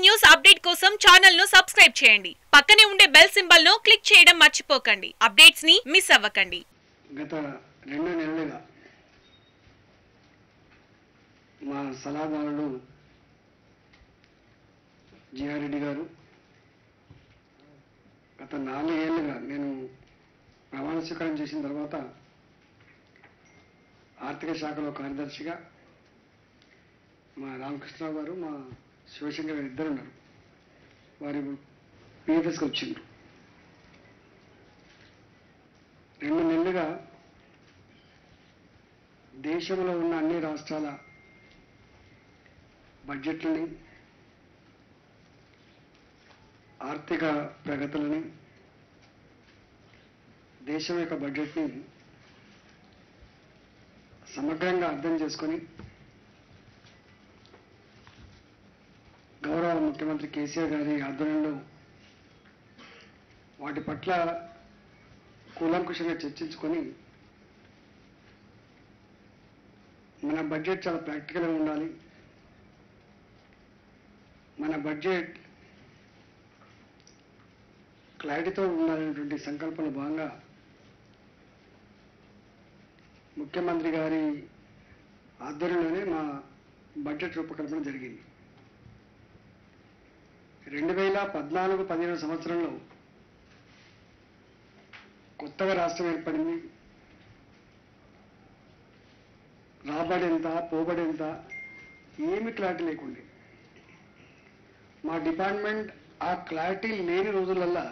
News update కోసం channel ను subscribe చేయండి పక్కనే ఉండే బెల్ సింబల్ ను క్లిక్ చేయడం మర్చిపోకండి అప్డేట్స్ ని మిస్ అవ్వకండి గత రెండు నెలలుగా మా సలహాదారుడు జిఆర్రెడ్డి గారు గత నాలుగేళ్లుగా నేను ప్రమాణ స్వీకారం చేసిన తర్వాత ఆర్థిక శాఖలో కార్యదర్శిగా మా రామకృష్ణరావు గారు మా శివశంకర్ గారు ఇద్దరు ఉన్నారు వారి పిఎఫ్ఎస్కి వచ్చిండ్రు రెండు నెలలుగా దేశంలో ఉన్న అన్ని రాష్ట్రాల బడ్జెట్లని ఆర్థిక ప్రగతులని దేశం యొక్క బడ్జెట్ని సమగ్రంగా అర్థం చేసుకొని గౌరవ ముఖ్యమంత్రి కేసీఆర్ గారి ఆధ్వర్యంలో వాటి పట్ల కూలంకుషంగా చర్చించుకొని మన బడ్జెట్ చాలా ప్రాక్టికల్గా ఉండాలి మన బడ్జెట్ క్లారిటీతో ఉండాలనేటువంటి సంకల్పంలో భాగంగా ముఖ్యమంత్రి గారి ఆధ్వర్యంలోనే మా బడ్జెట్ రూపకల్పన జరిగింది రెండు వేల పద్నాలుగు పదిహేను సంవత్సరంలో కొత్తగా రాష్ట్రం ఏర్పడింది రాబడి ఎంత పోబడి ఎంత ఏమి క్లారిటీ లేకుండే మా డిపార్ట్మెంట్ ఆ క్లారిటీ లేని రోజులల్లా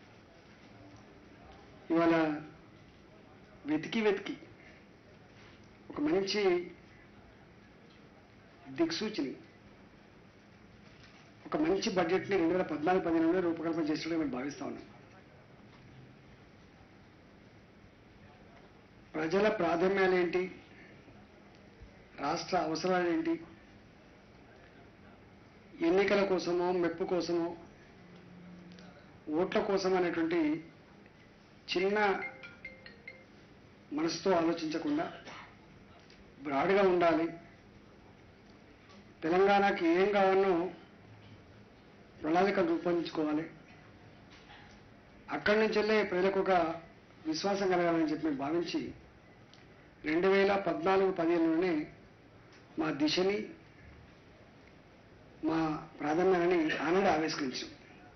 ఇవాళ వెతికి వెతికి ఒక మంచి దిక్సూచిని ఒక మంచి బడ్జెట్ని రెండు వేల పద్నాలుగు పదిహేనులో రూపకల్పన చేసినట్టు మేము భావిస్తా ఉన్నాం ప్రజల ప్రాధాన్యాలు ఏంటి రాష్ట్ర అవసరాలు ఏంటి ఎన్నికల కోసమో మెప్పు కోసమో ఓట్ల కోసం అనేటువంటి చిన్న మనసుతో ఆలోచించకుండా బ్రాడ్గా ఉండాలి తెలంగాణకి ఏం కావాలనో ప్రణాళికలు రూపొందించుకోవాలి అక్కడి నుంచి వెళ్ళే ప్రజలకు ఒక విశ్వాసం కలగాలని చెప్పి మేము భావించి రెండు వేల పద్నాలుగు పదిహేనులోనే మా దిశని మా ప్రాధాన్యాలని ఆనాడు ఆవిష్కరించాం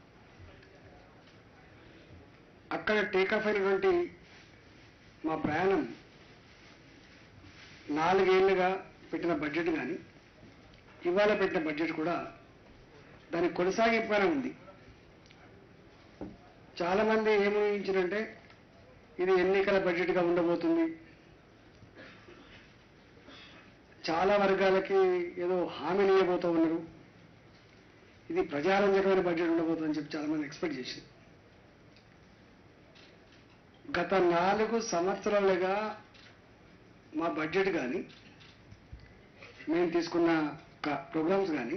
అక్కడ టేకాఫ్ అయినటువంటి మా ప్రయాణం నాలుగేళ్లుగా పెట్టిన బడ్జెట్ కానీ ఇవాళ పెట్టిన బడ్జెట్ కూడా దాని కొనసాగింపుగానే ఉంది చాలామంది ఏమూహించారంటే ఇది ఎన్నికల బడ్జెట్గా ఉండబోతుంది చాలా వర్గాలకి ఏదో హామీలు ఇవ్వబోతూ ఉన్నారు ఇది ప్రజారంజకమైన బడ్జెట్ ఉండబోతుందని చెప్పి చాలామంది ఎక్స్పెక్ట్ చేసింది గత నాలుగు సంవత్సరాలుగా మా బడ్జెట్ కానీ మేము తీసుకున్న ప్రోగ్రామ్స్ కానీ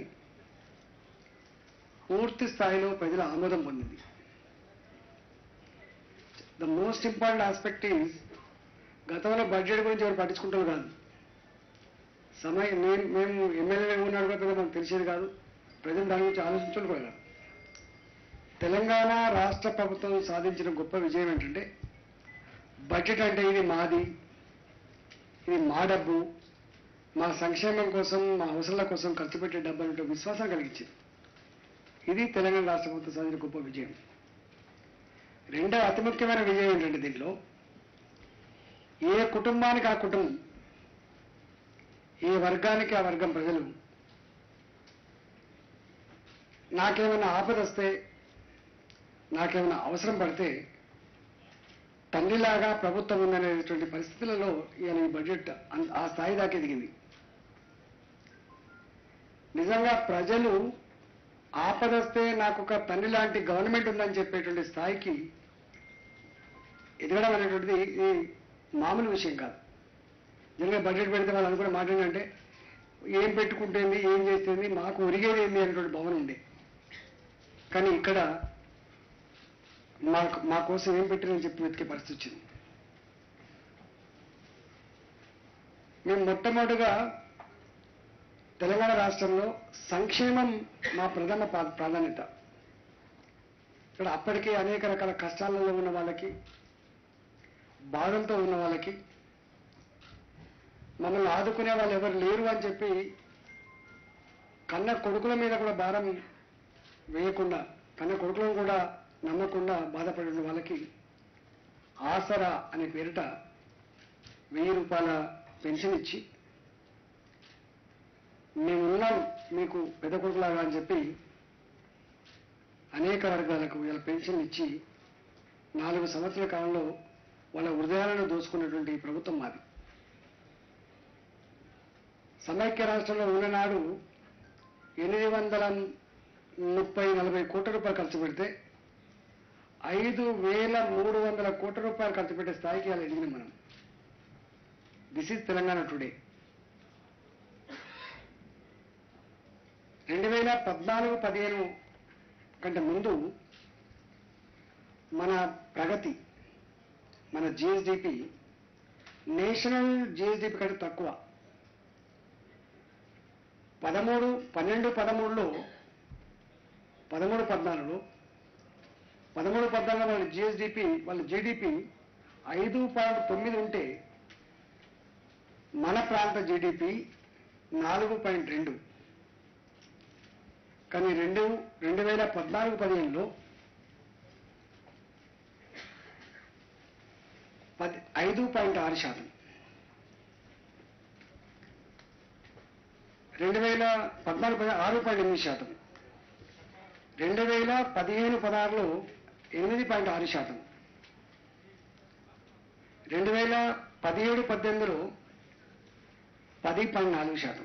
పూర్తి స్థాయిలో ప్రజల ఆమోదం పొందింది the most important aspect is గతంలో బడ్జెట్ గురించి ఎవరు పట్టించుకుంటారు కాదు సమయం నేను మేము ఎమ్మెల్యేగా ఉన్నాడు కూడా పెద్ద మనకు తెలిసేది కాదు ప్రజలు దాని గురించి ఆలోచించడం కూడా కాదు తెలంగాణ రాష్ట్ర ప్రభుత్వం సాధించిన గొప్ప విజయం ఏంటంటే బడ్జెట్ అంటే ఇది మాది ఇది మా డబ్బు మా సంక్షేమం కోసం మా అవసరాల కోసం ఖర్చు పెట్టే డబ్బు అంటే విశ్వాసం కలిగించింది ఇది తెలంగాణ రాష్ట్ర ప్రభుత్వం సాధించిన గొప్ప విజయం రెండవ అతి ముఖ్యమైన విజయం ఏంటంటే దీంట్లో ఏ కుటుంబానికి ఆ కుటుంబం ఏ వర్గానికి ఆ వర్గం ప్రజలు నాకేమైనా ఆపద వస్తే నాకేమైనా అవసరం పడితే తండ్రిలాగా ప్రభుత్వం ఉందనేటువంటి పరిస్థితులలో ఇవాళ ఈ బడ్జెట్ అన్- ఆ స్థాయి దాకా ఎదిగింది నిజంగా ప్రజలు ఆపదొస్తే నాకు ఒక తండ్రి లాంటి గవర్నమెంట్ ఉందని చెప్పేటువంటి స్థాయికి ఎదగడం అనేటువంటిది ఇది మామూలు విషయం కాదు నిజంగా బడ్జెట్ పెడితే వాళ్ళు అనుకునే మాట ఏంటంటే ఏం పెట్టుకుంటుంది ఏం చేస్తుంది మాకు ఒరిగేది ఏంది అనేటువంటి భావన ఉండే కానీ ఇక్కడ మాకు మా కోసం ఏం పెట్టిరని చెప్పి వెతికే పరిస్థితి వచ్చింది మేము మొట్టమొదటిగా తెలంగాణ రాష్ట్రంలో సంక్షేమం మా ప్రథమ ప్రా- ప్రాధాన్యత ఇక్కడ అప్పటికే అనేక రకాల కష్టాలలో ఉన్న వాళ్ళకి బాధలతో ఉన్న వాళ్ళకి మమ్మల్ని ఆదుకునే వాళ్ళు ఎవరు లేరు అని చెప్పి కన్న కొడుకుల మీద కూడా భారం వేయకుండా కన్న కొడుకులను కూడా నమ్మకుండా బాధపడిన వాళ్ళకి ఆసరా అనే పేరిట వెయ్యి రూపాయల పెన్షన్ ఇచ్చి మేమున్నాం మీకు పెద్ద కొడుకులాగా అని చెప్పి అనేక వర్గాలకు ఇలా పెన్షన్ ఇచ్చి నాలుగు సంవత్సరాల కాలంలో వాళ్ళ హృదయాలను దోచుకున్నటువంటి ఈ ప్రభుత్వం మాది సమైక్య రాష్ట్రంలో ఉన్ననాడు ఎనిమిది వందల ముప్పై నలభై కోట్ల రూపాయలు ఖర్చు పెడితే ఐదు వేల మూడు వందల కోట్ల రూపాయలు ఖర్చు పెట్టే స్థాయికి అలా ఎదిగినాం మనం దిస్ ఈజ్ తెలంగాణ టుడే రెండు వేల పద్నాలుగు పదిహేను కంటే ముందు మన ప్రగతి మన జిఎస్డిపి నేషనల్ జిఎస్డిపి కంటే తక్కువ పదమూడు పన్నెండు పదమూడులో పదమూడు పద్నాలుగులో పదమూడు పద్నాలుగులో వాళ్ళ జిఎస్డిపి వాళ్ళ జీడిపి ఐదు పాయింట్ తొమ్మిది ఉంటే మన ప్రాంత జీడిపి నాలుగు పాయింట్ రెండు కానీ రెండు రెండు వేల పద్నాలుగు పదిహేనులో పది ఐదు పాయింట్ ఆరు శాతం రెండు వేల పద్నాలుగు పది ఆరు పాయింట్ ఎనిమిది శాతం రెండు వేల పదిహేను పదహారులో ఎనిమిది పాయింట్ ఆరు శాతం రెండు వేల పదిహేడు పద్దెనిమిదిలో పది పాయింట్ నాలుగు శాతం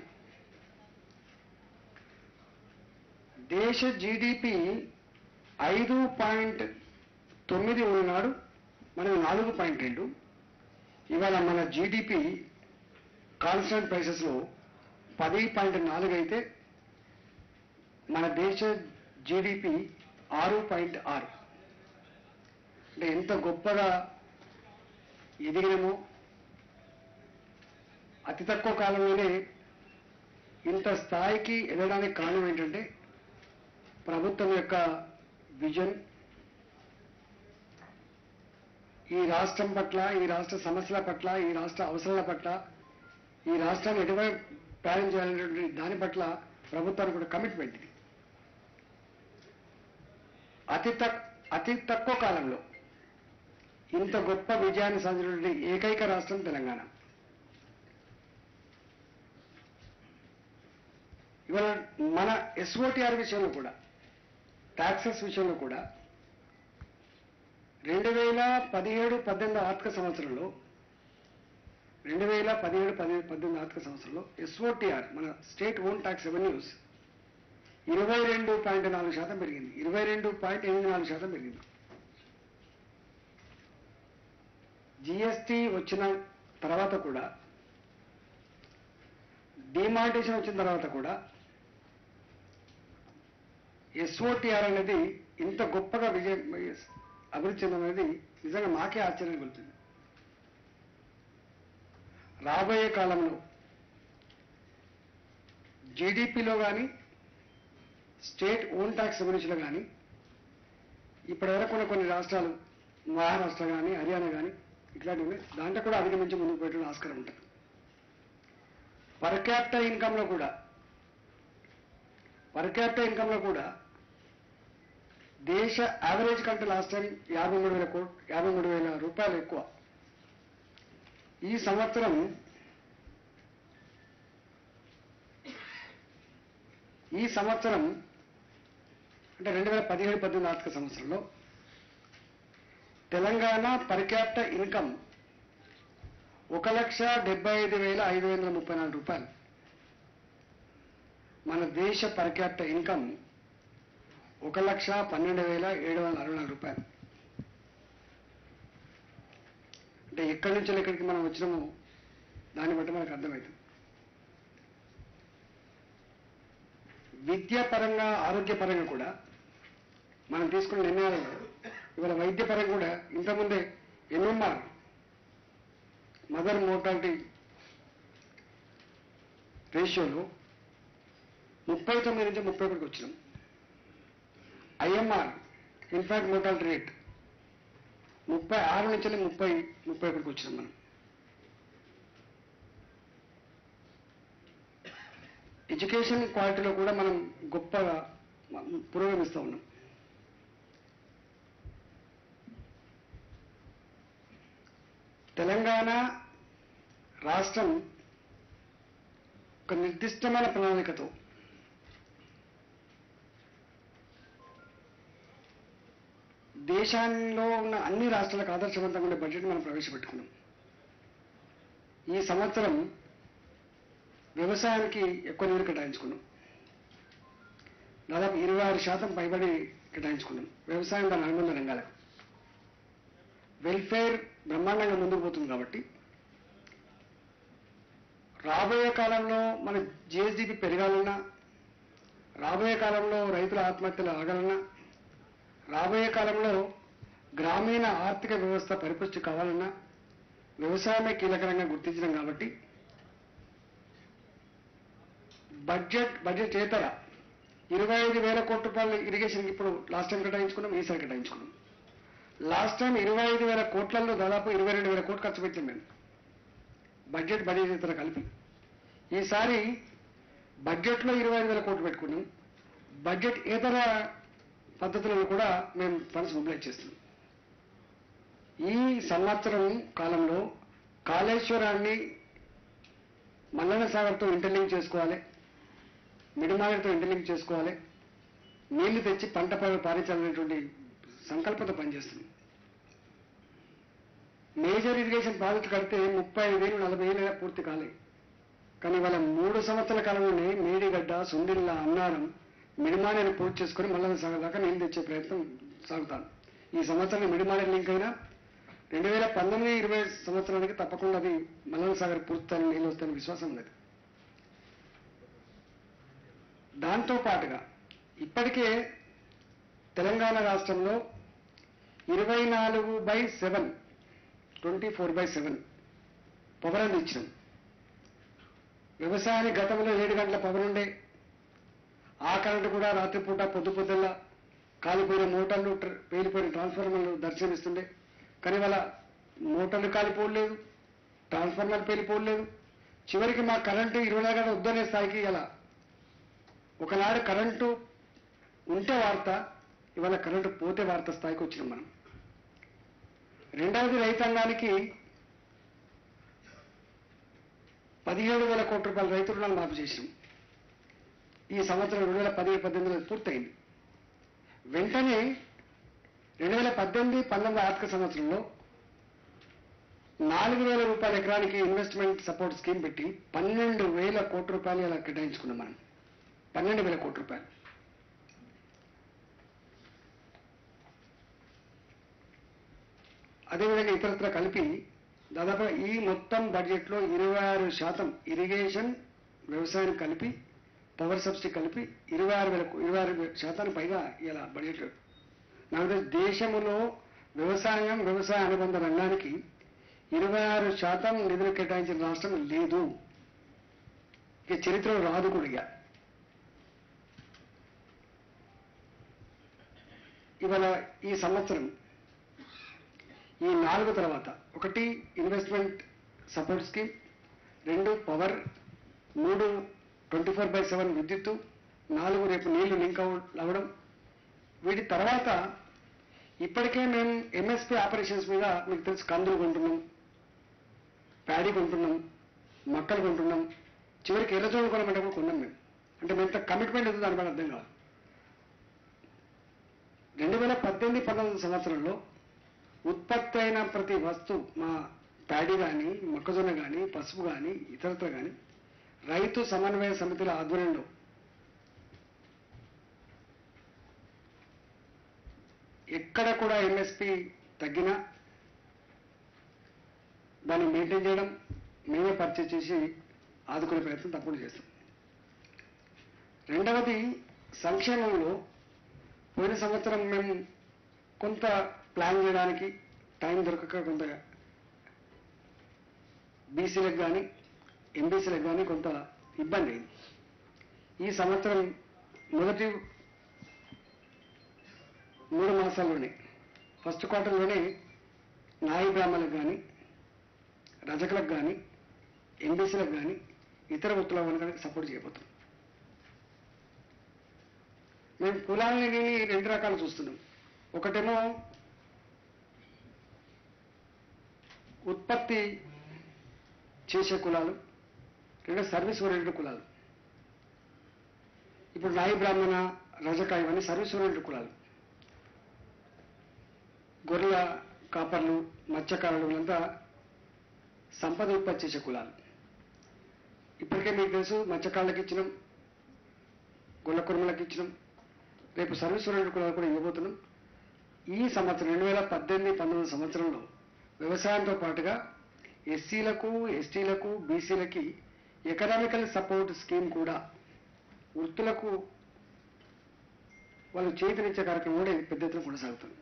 దేశ జీడిపి ఐదు పాయింట్ తొమ్మిది ఉన్నాడు మనం నాలుగు పాయింట్ రెండు ఇవాళ మన జీడిపి కాన్స్టెంట్ ప్రైసెస్లో పది పాయింట్ నాలుగు అయితే మన దేశ జీడిపి ఆరు పాయింట్ ఆరు అంటే ఎంత గొప్పగా ఎదిగినామో అతి తక్కువ కాలంలోనే ఇంత స్థాయికి ఎదగడానికి కారణం ఏంటంటే ప్రభుత్వం యొక్క విజన్ ఈ రాష్ట్రం పట్ల ఈ రాష్ట్ర సమస్యల పట్ల ఈ రాష్ట్ర అవసరాల పట్ల ఈ రాష్ట్రాన్ని ఎటువైపు ప్రయాణం చేయాలనేటువంటి దాని పట్ల ప్రభుత్వానికి కూడా కమిట్మెంట్ ఇది అతి తక్ అతి తక్కువ కాలంలో ఇంత గొప్ప విజయాన్ని సాధించినటువంటి ఏకైక రాష్ట్రం తెలంగాణ ఇవాళ మన ఎస్ఓటిఆర్ విషయంలో కూడా ట్యాక్సెస్ విషయంలో కూడా రెండు వేల పదిహేడు పద్దెనిమిది ఆర్థిక సంవత్సరంలో రెండు వేల పదిహేడు పది పద్దెనిమిది ఆర్థిక సంవత్సరంలో ఎస్ఓటిఆర్ మన స్టేట్ ఓన్ ట్యాక్స్ రెవెన్యూస్ ఇరవై రెండు పాయింట్ నాలుగు శాతం పెరిగింది ఇరవై రెండు పాయింట్ ఎనిమిది నాలుగు శాతం పెరిగింది జిఎస్టి వచ్చిన తర్వాత కూడా డిమానిటేషన్ వచ్చిన తర్వాత కూడా ఎస్ఓటిఆర్ అనేది ఇంత గొప్పగా విజయం అభివృద్ధి చెందడం అనేది నిజంగా మాకే ఆశ్చర్యం కలుగుతుంది రాబోయే కాలంలో జీడిపిలో కానీ స్టేట్ ఓన్ ట్యాక్స్ రెవెన్యూస్లో కానీ ఇప్పటివరకు ఉన్న కొన్ని రాష్ట్రాలు మహారాష్ట్ర కానీ హర్యానా కానీ ఇట్లాంటివి ఉన్నాయి దాంట్లో కూడా అధిగమించి ముందుకు పెట్టడం ఆస్కారం ఉంటుంది పర్ క్యాపిటల్ ఇన్కంలో కూడా పర్ క్యాపిటల్ ఇన్కంలో కూడా దేశ యావరేజ్ కంటే లాస్ట్ టైం యాభై మూడు వేల కోట్ యాభై మూడు వేల రూపాయలు ఎక్కువ ఈ సంవత్సరం ఈ సంవత్సరం అంటే రెండు వేల పదిహేడు పద్దెనిమిది ఆర్థిక సంవత్సరంలో తెలంగాణ పర్ క్యాపిటల్ ఇన్కమ్ ఒక లక్ష డెబ్బై ఐదు వేల ఐదు వందల ముప్పై నాలుగు రూపాయలు మన దేశ పర్ క్యాపిటల్ ఇన్కమ్ ఒక లక్ష పన్నెండు వేల ఏడు వందల అరవై నాలుగు రూపాయలు అంటే ఎక్కడి నుంచి ఎక్కడికి మనం వచ్చినామో దాన్ని బట్టి మనకు అర్థమవుతుంది విద్యాపరంగా ఆరోగ్యపరంగా కూడా మనం తీసుకున్న నిర్ణయాలలో ఇవాళ వైద్యపరంగా కూడా ఇంతకుముందే ఎంఎంఆర్ మదర్ మోర్టాలిటీ రేషియోలో ముప్పై తొమ్మిది నుంచి ముప్పై ఒకటికి వచ్చినాం ఐఎంఆర్ ఇన్ఫాక్ట్ మోటాలిటీ రేట్ ముప్పై ఆరు నుంచి ముప్పై ముప్పై ఒకటికి వచ్చినాం మనం ఎడ్యుకేషన్ క్వాలిటీలో కూడా మనం గొప్పగా పురోగమిస్తూ ఉన్నాం తెలంగాణ రాష్ట్రం ఒక నిర్దిష్టమైన ప్రణాళికతో దేశంలో ఉన్న అన్ని రాష్ట్రాలకు ఆదర్శవంతంగా ఉండే బడ్జెట్ మనం ప్రవేశపెట్టుకున్నాం ఈ సంవత్సరం వ్యవసాయానికి ఎక్కువ నిధులు కేటాయించుకున్నాం దాదాపు ఇరవై ఆరు శాతం పైబడి కేటాయించుకున్నాం వ్యవసాయం దాని అనుబంధ రంగాలకు వెల్ఫేర్ బ్రహ్మాండంగా ముందుకు పోతుంది కాబట్టి రాబోయే కాలంలో మన జిఎస్డిపి పెరగాలన్నా రాబోయే కాలంలో రైతుల ఆత్మహత్యలు ఆగాలన్నా రాబోయే కాలంలో గ్రామీణ ఆర్థిక వ్యవస్థ పరిపుష్టి కావాలన్నా వ్యవసాయమే కీలకరంగా గుర్తించడం కాబట్టి బడ్జెట్ బడ్జెట్ ఏతర ఇరవై ఐదు వేల కోట్ల రూపాయలు ఇరిగేషన్కి ఇప్పుడు లాస్ట్ టైం కేటాయించుకున్నాం ఈసారి కేటాయించుకున్నాం లాస్ట్ టైం ఇరవై ఐదు వేల కోట్లలో దాదాపు ఇరవై రెండు వేల కోట్లు ఖర్చు పెట్టాం మేము బడ్జెట్ బడ్జెట్ ఇతర కలిపి ఈసారి బడ్జెట్లో ఇరవై ఐదు వేల కోట్లు పెట్టుకున్నాం బడ్జెట్ ఇతర పద్ధతులను కూడా మేము ఫండ్స్ మొబిలైజ్ చేస్తున్నాం ఈ సంవత్సరం కాలంలో కాళేశ్వరాన్ని మల్లన సాగర్తో ఇంటర్లింక్ చేసుకోవాలి మిడిమాగర్తో ఇంటర్లింక్ చేసుకోవాలి నీళ్లు తెచ్చి పంట ప- పారించాలనేటువంటి సంకల్పంతో పనిచేస్తుంది మేజర్ ఇరిగేషన్ ప్రాజెక్ట్ కడితే ముప్పై ఐదు వేలు నలభై వేలు పూర్తి కాలేదు కానీ వాళ్ళ మూడు సంవత్సరాల కాలంలోనే మేడిగడ్డ సుందిల్ల అన్నారం మిడిమానేని పూర్తి చేసుకొని మల్లన సాగర్ దాకా నీళ్లు తెచ్చే ప్రయత్నం సాగుతాను ఈ సంవత్సరం మిడిమానే లింక్ అయినా రెండు వేల పంతొమ్మిది ఇరవై సంవత్సరానికి తప్పకుండా అది మల్లన సాగర్ పూర్తిని నీళ్ళు వస్తాయని విశ్వాసం ఉన్నది దాంతో పాటుగా ఇప్పటికే తెలంగాణ రాష్ట్రంలో ఇరవై నాలుగు by seven twenty four by seven power అని ఇచ్చినాం వ్యవసాయానికి గతంలో ఏడు గంటల పవర్ ఉండే ఆ కరెంటు కూడా రాత్రిపూట పొద్దు పొద్దుల్లా కాలిపోయిన మోటార్లు ట్ర- పేలిపోయిన ట్రాన్స్ఫార్మర్లు దర్శనమిస్తుండే కానీ వాళ్ళ మోటార్లు కాలిపోలేదు ట్రాన్స్ఫార్మర్లు పేలిపోలేదు చివరికి మా కరెంటు ఇరవై నాలుగు గంటలు వద్దనే స్థాయికి ఇలా ఒకనాడు కరెంటు ఉంటే వార్త ఇవాళ కరెంటు పోతే వార్త స్థాయికి వచ్చినాం మనం రెండవది రైతాంగానికి పదిహేడు వేల కోట్ల రూపాయల రైతు రుణాలు మాఫీ చేసినాం ఈ సంవత్సరం రెండు వేల పదిహేడు పద్దెనిమిదిలో పూర్తయింది వెంటనే రెండు వేల పద్దెనిమిది పంతొమ్మిది ఆర్థిక సంవత్సరంలో నాలుగు వేల రూపాయల ఎకరానికి ఇన్వెస్ట్మెంట్ సపోర్ట్ స్కీమ్ పెట్టి పన్నెండు వేల కోట్ల రూపాయలు ఇలా కేటాయించుకున్నాం మనం పన్నెండు వేల కోట్ల రూపాయలు అదేవిధంగా ఇతరత్ర కలిపి దాదాపు ఈ మొత్తం బడ్జెట్లో ఇరవై ఆరు శాతం ఇరిగేషన్ వ్యవసాయం కలిపి పవర్ సబ్సిడీ కలిపి ఇరవై ఆరు వేల ఇరవై ఆరు శాతానికి పైగా ఇలా బడ్జెట్ నాకు తెలిసి దేశంలో వ్యవసాయం వ్యవసాయ అనుబంధ రంగానికి ఇరవై ఆరు శాతం నిధులు కేటాయించిన రాష్ట్రం లేదు ఇక చరిత్రలో రాదు కూడా ఇక ఇవాళ ఈ సంవత్సరం ఈ నాలుగు తర్వాత ఒకటి ఇన్వెస్ట్మెంట్ సపోర్ట్ స్కీమ్ రెండు పవర్ మూడు ట్వంటీ ఫోర్ బై సెవెన్ విద్యుత్తు నాలుగు రేపు నీళ్లు లింక్ అవ- అవ్వడం వీటి తర్వాత ఇప్పటికే మేము ఎంఎస్పీ ఆపరేషన్స్ మీద మీకు తెలుసు కందులు కొంటున్నాం ప్యాడీ కొంటున్నాం మొక్కలు కొంటున్నాం చివరికి ఎర్రజోడు కొనమంటే కూడా కొన్నాం మేము అంటే మేము ఇంత కమిట్మెంట్ ఉంది దాని పైన అర్థం కాదు రెండు వేల పద్దెనిమిది పంతొమ్మిది సంవత్సరంలో ఉత్పత్తి అయిన ప్రతి వస్తువు మా ప్యాడీ కానీ మొక్కజొన్న కానీ పసుపు కానీ ఇతరత్ర కానీ రైతు సమన్వయ సమితుల ఆధ్వర్యంలో ఎక్కడ కూడా ఎంఎస్పి తగ్గినా దాన్ని మెయింటైన్ చేయడం మేమే పర్చేజ్ చేసి ఆదుకునే ప్రయత్నం తప్పకుండా చేస్తాం రెండవది సంక్షేమంలో పోయిన సంవత్సరం మేము కొంత ప్లాన్ చేయడానికి టైం దొరకక కొంత బీసీలకు కానీ ఎంబీసీలకు కానీ కొంత ఇబ్బంది అయింది ఈ సంవత్సరం మొదటి మూడు మాసాల్లోనే ఫస్ట్ క్వార్టర్లోనే నాయి బ్రాహ్మణులకు కానీ రజకులకు కానీ ఎంబీసీలకు కానీ ఇతర వృత్తుల వాళ్ళకి సపోర్ట్ చేయబోతున్నాం మేము కులాలని రెండు రకాలు చూస్తున్నాం ఒకటేమో ఉత్పత్తి చేసే కులాలు రెండు సర్వీస్ ఓరియంటెడ్ కులాలు ఇప్పుడు నాయి బ్రాహ్మణ రజక ఇవన్నీ సర్వీస్ ఓరియంటెడ్ కులాలు గొర్రెల కాపర్లు మత్స్యకారులు వీళ్ళంతా సంపద ఉత్పత్తి చేసే కులాలు ఇప్పటికే మీకు తెలుసు మత్స్యకారులకు ఇచ్చినాం గొల్ల కుర్మలకు ఇచ్చినాం రేపు సర్వీస్ ఓరియంటెడ్ కులాలు కూడా ఇవ్వబోతున్నాం ఈ సంవత్సరం రెండు వేల పద్దెనిమిది పంతొమ్మిది సంవత్సరంలో వ్యవసాయంతో పాటుగా ఎస్సీలకు ఎస్టీలకు బీసీలకి ఎకనామికల్ సపోర్ట్ స్కీమ్ కూడా వృత్తులకు వాళ్ళు చేతినిచ్చే కార్యక్రమం కూడా ఇది పెద్ద ఎత్తున కొనసాగుతుంది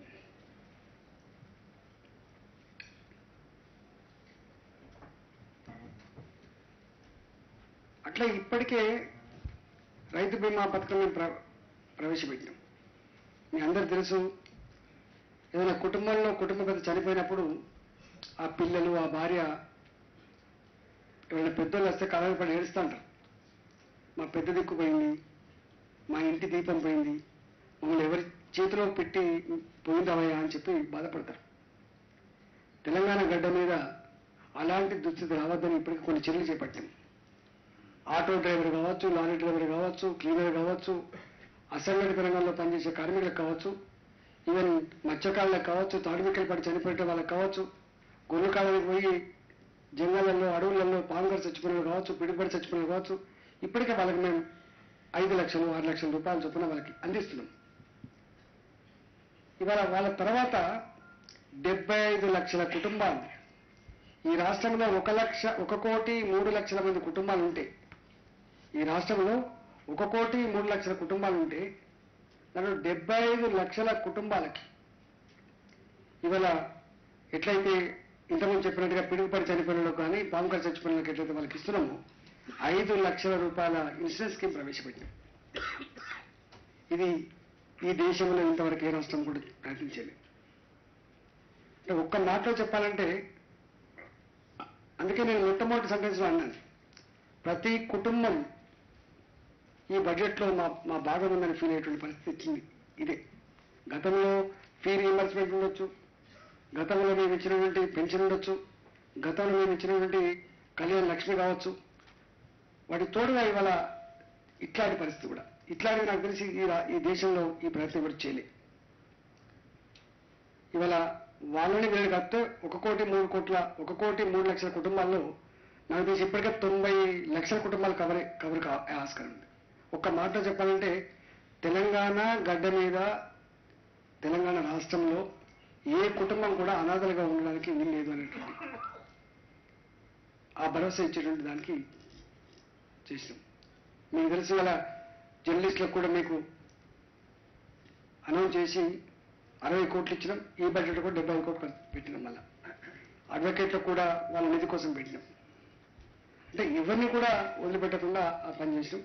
అట్లా ఇప్పటికే రైతు బీమా పథకం మేము ప్ర ప్రవేశపెట్టాం మీ అందరు తెలుసు ఏదైనా కుటుంబంలో కుటుంబ పెద్ద చనిపోయినప్పుడు ఆ పిల్లలు ఆ భార్య ఎవరైనా పెద్దోళ్ళు వస్తే కళలు పడి ఏడుస్తూ ఉంటారు మా పెద్ద దిక్కు పోయింది మా ఇంటి దీపం పోయింది మమ్మల్ని ఎవరి చేతిలో పెట్టి పోయిందవయ్యా అని చెప్పి బాధపడతారు తెలంగాణ గడ్డ మీద అలాంటి దుస్థితి రావద్దని ఇప్పటికీ కొన్ని చర్యలు చేపట్టాం ఆటో డ్రైవర్ కావచ్చు లారీ డ్రైవర్ కావచ్చు క్లీనర్ కావచ్చు అసంఘటిత రంగంలో పనిచేసే కార్మికులకు కావచ్చు ఈవెన్ మత్స్యకారులకు కావచ్చు తాడిమిక్కలు పడి చనిపోయే వాళ్ళకి కావచ్చు గొర్రెల కాలానికి పోయి జంగళ్ళల్లో అడవులలో పాంగర్ చచ్చిపోయిన కావచ్చు పిడిపడి చచ్చిపోయిన కావచ్చు ఇప్పటికే వాళ్ళకి మేము ఐదు లక్షలు ఆరు లక్షల రూపాయలు చొప్పున వాళ్ళకి అందిస్తున్నాం ఇవాళ వాళ్ళ తర్వాత డెబ్బై ఐదు లక్షల కుటుంబాలు ఈ రాష్ట్రంలో ఒక లక్ష ఒక కోటి మూడు లక్షల మంది కుటుంబాలు ఉంటే ఈ రాష్ట్రంలో ఒక కోటి మూడు లక్షల కుటుంబాలు ఉంటే దాంట్లో డెబ్బై ఐదు లక్షల కుటుంబాలకి ఇవాళ ఎట్లయితే ఇంతకుముందు చెప్పినట్టుగా పిడుగుపడి చనిపోయిన వాళ్ళకి కానీ పాముకర్ చచ్చిపోయిన వాళ్ళకి ఎట్లయితే వాళ్ళకి ఇస్తున్నామో ఐదు లక్షల రూపాయల ఇన్సూరెన్స్ స్కీమ్ ప్రవేశపెట్టాం ఇది ఈ దేశంలో ఇంతవరకు ఏ రాష్ట్రం కూడా ప్రకటించేది అంటే ఒక్క మాటలో చెప్పాలంటే అందుకే నేను మొట్టమొదటి సెంటెన్స్లో అన్నాను ప్రతి కుటుంబం ఈ బడ్జెట్లో మా మా భాగం ఉందని ఫీల్ అయ్యేటువంటి పరిస్థితి వచ్చింది ఇదే గతంలో ఫీ రీఎంబర్స్మెంట్ ఉండొచ్చు గతంలో మేము ఇచ్చినటువంటి పెన్షన్ ఉండొచ్చు గతంలో మేము ఇచ్చినటువంటి కళ్యాణ లక్ష్మి కావచ్చు వాటి తోడుగా ఇవాళ ఇట్లాంటి పరిస్థితి కూడా ఇట్లాంటివి నాకు తెలిసి ఈ రా- ఈ దేశంలో ఈ ప్రయత్నం కూడా చేయలే ఇవాళ వాళ్ళని వీళ్ళు కడితే ఒక కోటి మూడు కోట్ల ఒక కోటి మూడు లక్షల కుటుంబాల్లో నాకు తెలిసి ఇప్పటికే తొంభై లక్షల కుటుంబాలు కవర్ కవర్ కా- ఆస్కారం ఉంది ఒక్క మాట చెప్పాలంటే తెలంగాణ గడ్డ మీద తెలంగాణ రాష్ట్రంలో ఏ కుటుంబం కూడా అనాథలుగా ఉండడానికి వీలు లేదు అనేటువంటి ఆ భరోసా ఇచ్చేటువంటి దానికి చేసినాం మీకు తెలిసి గల జర్నలిస్టులకు కూడా మీకు అనౌన్స్ చేసి అరవై కోట్లు ఇచ్చినాం ఈ బడ్జెట్ కూడా డెబ్బై ఐదు కోట్లు పెట్టినాం మళ్ళా అడ్వకేట్లకు కూడా వాళ్ళ నిధి కోసం పెట్టినాం అంటే ఇవన్నీ కూడా వదిలిపెట్టకుండా ఆ పని చేసినాం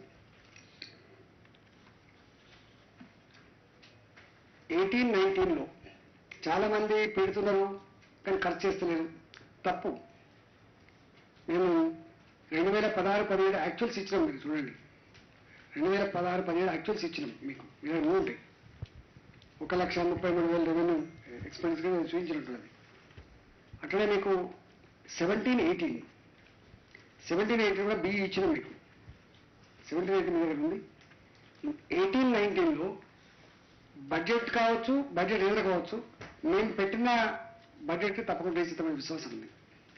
ఎయిటీన్ నైన్టీన్లో చాలా మంది పెడుతున్నారు కానీ ఖర్చు చేస్తలేరు తప్పు మేము రెండు వేల పదహారు పదిహేడు యాక్చువల్స్ ఇచ్చినాం మీరు చూడండి రెండు వేల పదహారు పదిహేడు యాక్చువల్స్ ఇచ్చినాం మీకు మీరు మూడు ఉంటాయి ఒక లక్ష ముప్పై మూడు వేల రెవెన్యూ ఎక్స్పెన్స్గా చూపించినట్టున్నది అట్లనే మీకు సెవెంటీన్ ఎయిటీన్ సెవెంటీన్ ఎయిటీన్ కూడా బిఈ ఇచ్చినాం మీకు సెవెంటీన్ ఎయిటీన్ దగ్గర ఉంది ఎయిటీన్ నైన్టీన్లో బడ్జెట్ కావచ్చు బడ్జెట్ ఏదైనా కావచ్చు మేము పెట్టిన బడ్జెట్కి తప్పకుండా వేసిస్తామనే విశ్వాసం ఉంది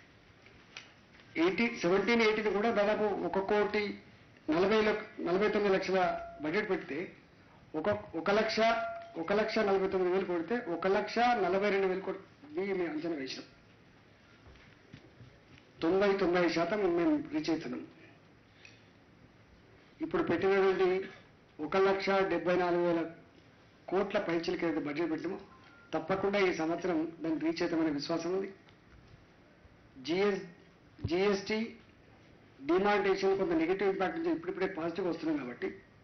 ఎయిటీ సెవెంటీన్ ఎయిటీన్ కూడా దాదాపు ఒక కోటి నలభై లక్ష నలభై తొమ్మిది లక్షల బడ్జెట్ పెడితే ఒక ఒక లక్ష ఒక లక్ష నలభై తొమ్మిది వేలు కొడితే ఒక లక్ష నలభై రెండు వేలు కొడి మేము అంచనా వేసినాం తొంభై తొంభై శాతం మేము రీచ్ అవుతున్నాం ఇప్పుడు పెట్టినటువంటి ఒక లక్ష డెబ్బై నాలుగు వేల కోట్ల పైచలకి ఏదైతే బడ్జెట్ పెట్టామో తప్పకుండా ఈ సంవత్సరం దాన్ని రీచ్ అవుతామనే విశ్వాసం ఉంది జిఎస్ జిఎస్టీ డిమానిటేషన్ కొంత నెగిటివ్ ఇంపాక్ట్ నుంచి ఇప్పుడిప్పుడే పాజిటివ్ వస్తున్నాం కాబట్టి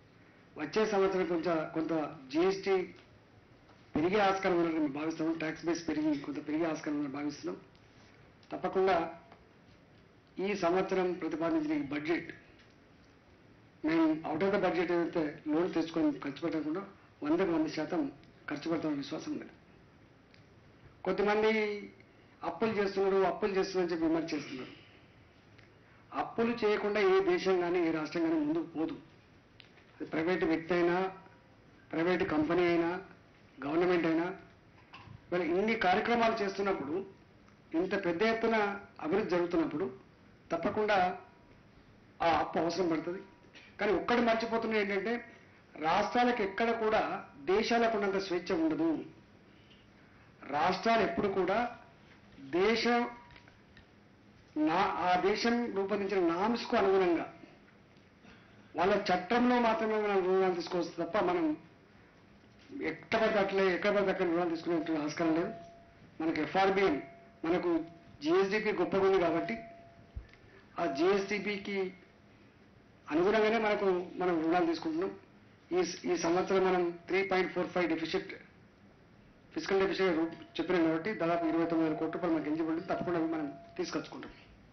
వచ్చే సంవత్సరం కొంచెం కొంత జిఎస్టీ పెరిగే ఆస్కారం ఉందని మేము భావిస్తున్నాం ట్యాక్స్ బేస్ పెరిగి కొంత పెరిగే ఆస్కారం ఉందని భావిస్తున్నాం తప్పకుండా ఈ సంవత్సరం ప్రతిపాదించిన ఈ బడ్జెట్ మేము అవుట్ ఆఫ్ ద బడ్జెట్ ఏదైతే లోన్ తెచ్చుకొని ఖర్చు పెట్టకుండా వందకు వంద శాతం ఖర్చు పెడతామని విశ్వాసం ఉంది కొంతమంది అప్పులు చేస్తున్నారు అప్పులు చేస్తున్నారని చెప్పి విమర్శ చేస్తున్నారు అప్పులు చేయకుండా ఏ దేశం కానీ ఏ రాష్ట్రం కానీ ముందుకు పోదు అది ప్రైవేటు వ్యక్తి అయినా ప్రైవేటు కంపెనీ అయినా గవర్నమెంట్ అయినా మరి ఇన్ని కార్యక్రమాలు చేస్తున్నప్పుడు ఇంత పెద్ద ఎత్తున అభివృద్ధి జరుగుతున్నప్పుడు తప్పకుండా ఆ అప్పు అవసరం పడుతుంది కానీ ఒక్కటి మర్చిపోతున్నది ఏంటంటే రాష్ట్రాలకు ఎక్కడ కూడా దేశాలకు ఉన్నంత స్వేచ్ఛ ఉండదు రాష్ట్రాలు ఎప్పుడు కూడా దేశం నా ఆ దేశం రూపొందించిన నామ్స్కు అనుగుణంగా వాళ్ళ చట్టంలో మాత్రమే మనం రుణాలు తీసుకోవచ్చు తప్ప మనం ఎక్కడ పడితే అట్లే ఎక్కడ పడితే అక్కడ రుణాలు తీసుకునే ఆస్కారం లేదు మనకు ఎఫ్ఆర్బిఎం మనకు జిఎస్డిపి గొప్పగా ఉంది కాబట్టి ఆ జిఎస్డిపికి అనుగుణంగానే మనకు మనం రుణాలు తీసుకుంటున్నాం ఈ ఈ సంవత్సరం మనం three point four five deficit physical deficit చెప్పినాం కాబట్టి దాదాపు ఇరవై తొమ్మిది వేల కోట్ల రూపాయలు మనకు ఎలిజిబిలిటీ తప్పకుండా అవి మనం తీసుకొచ్చుకుంటాం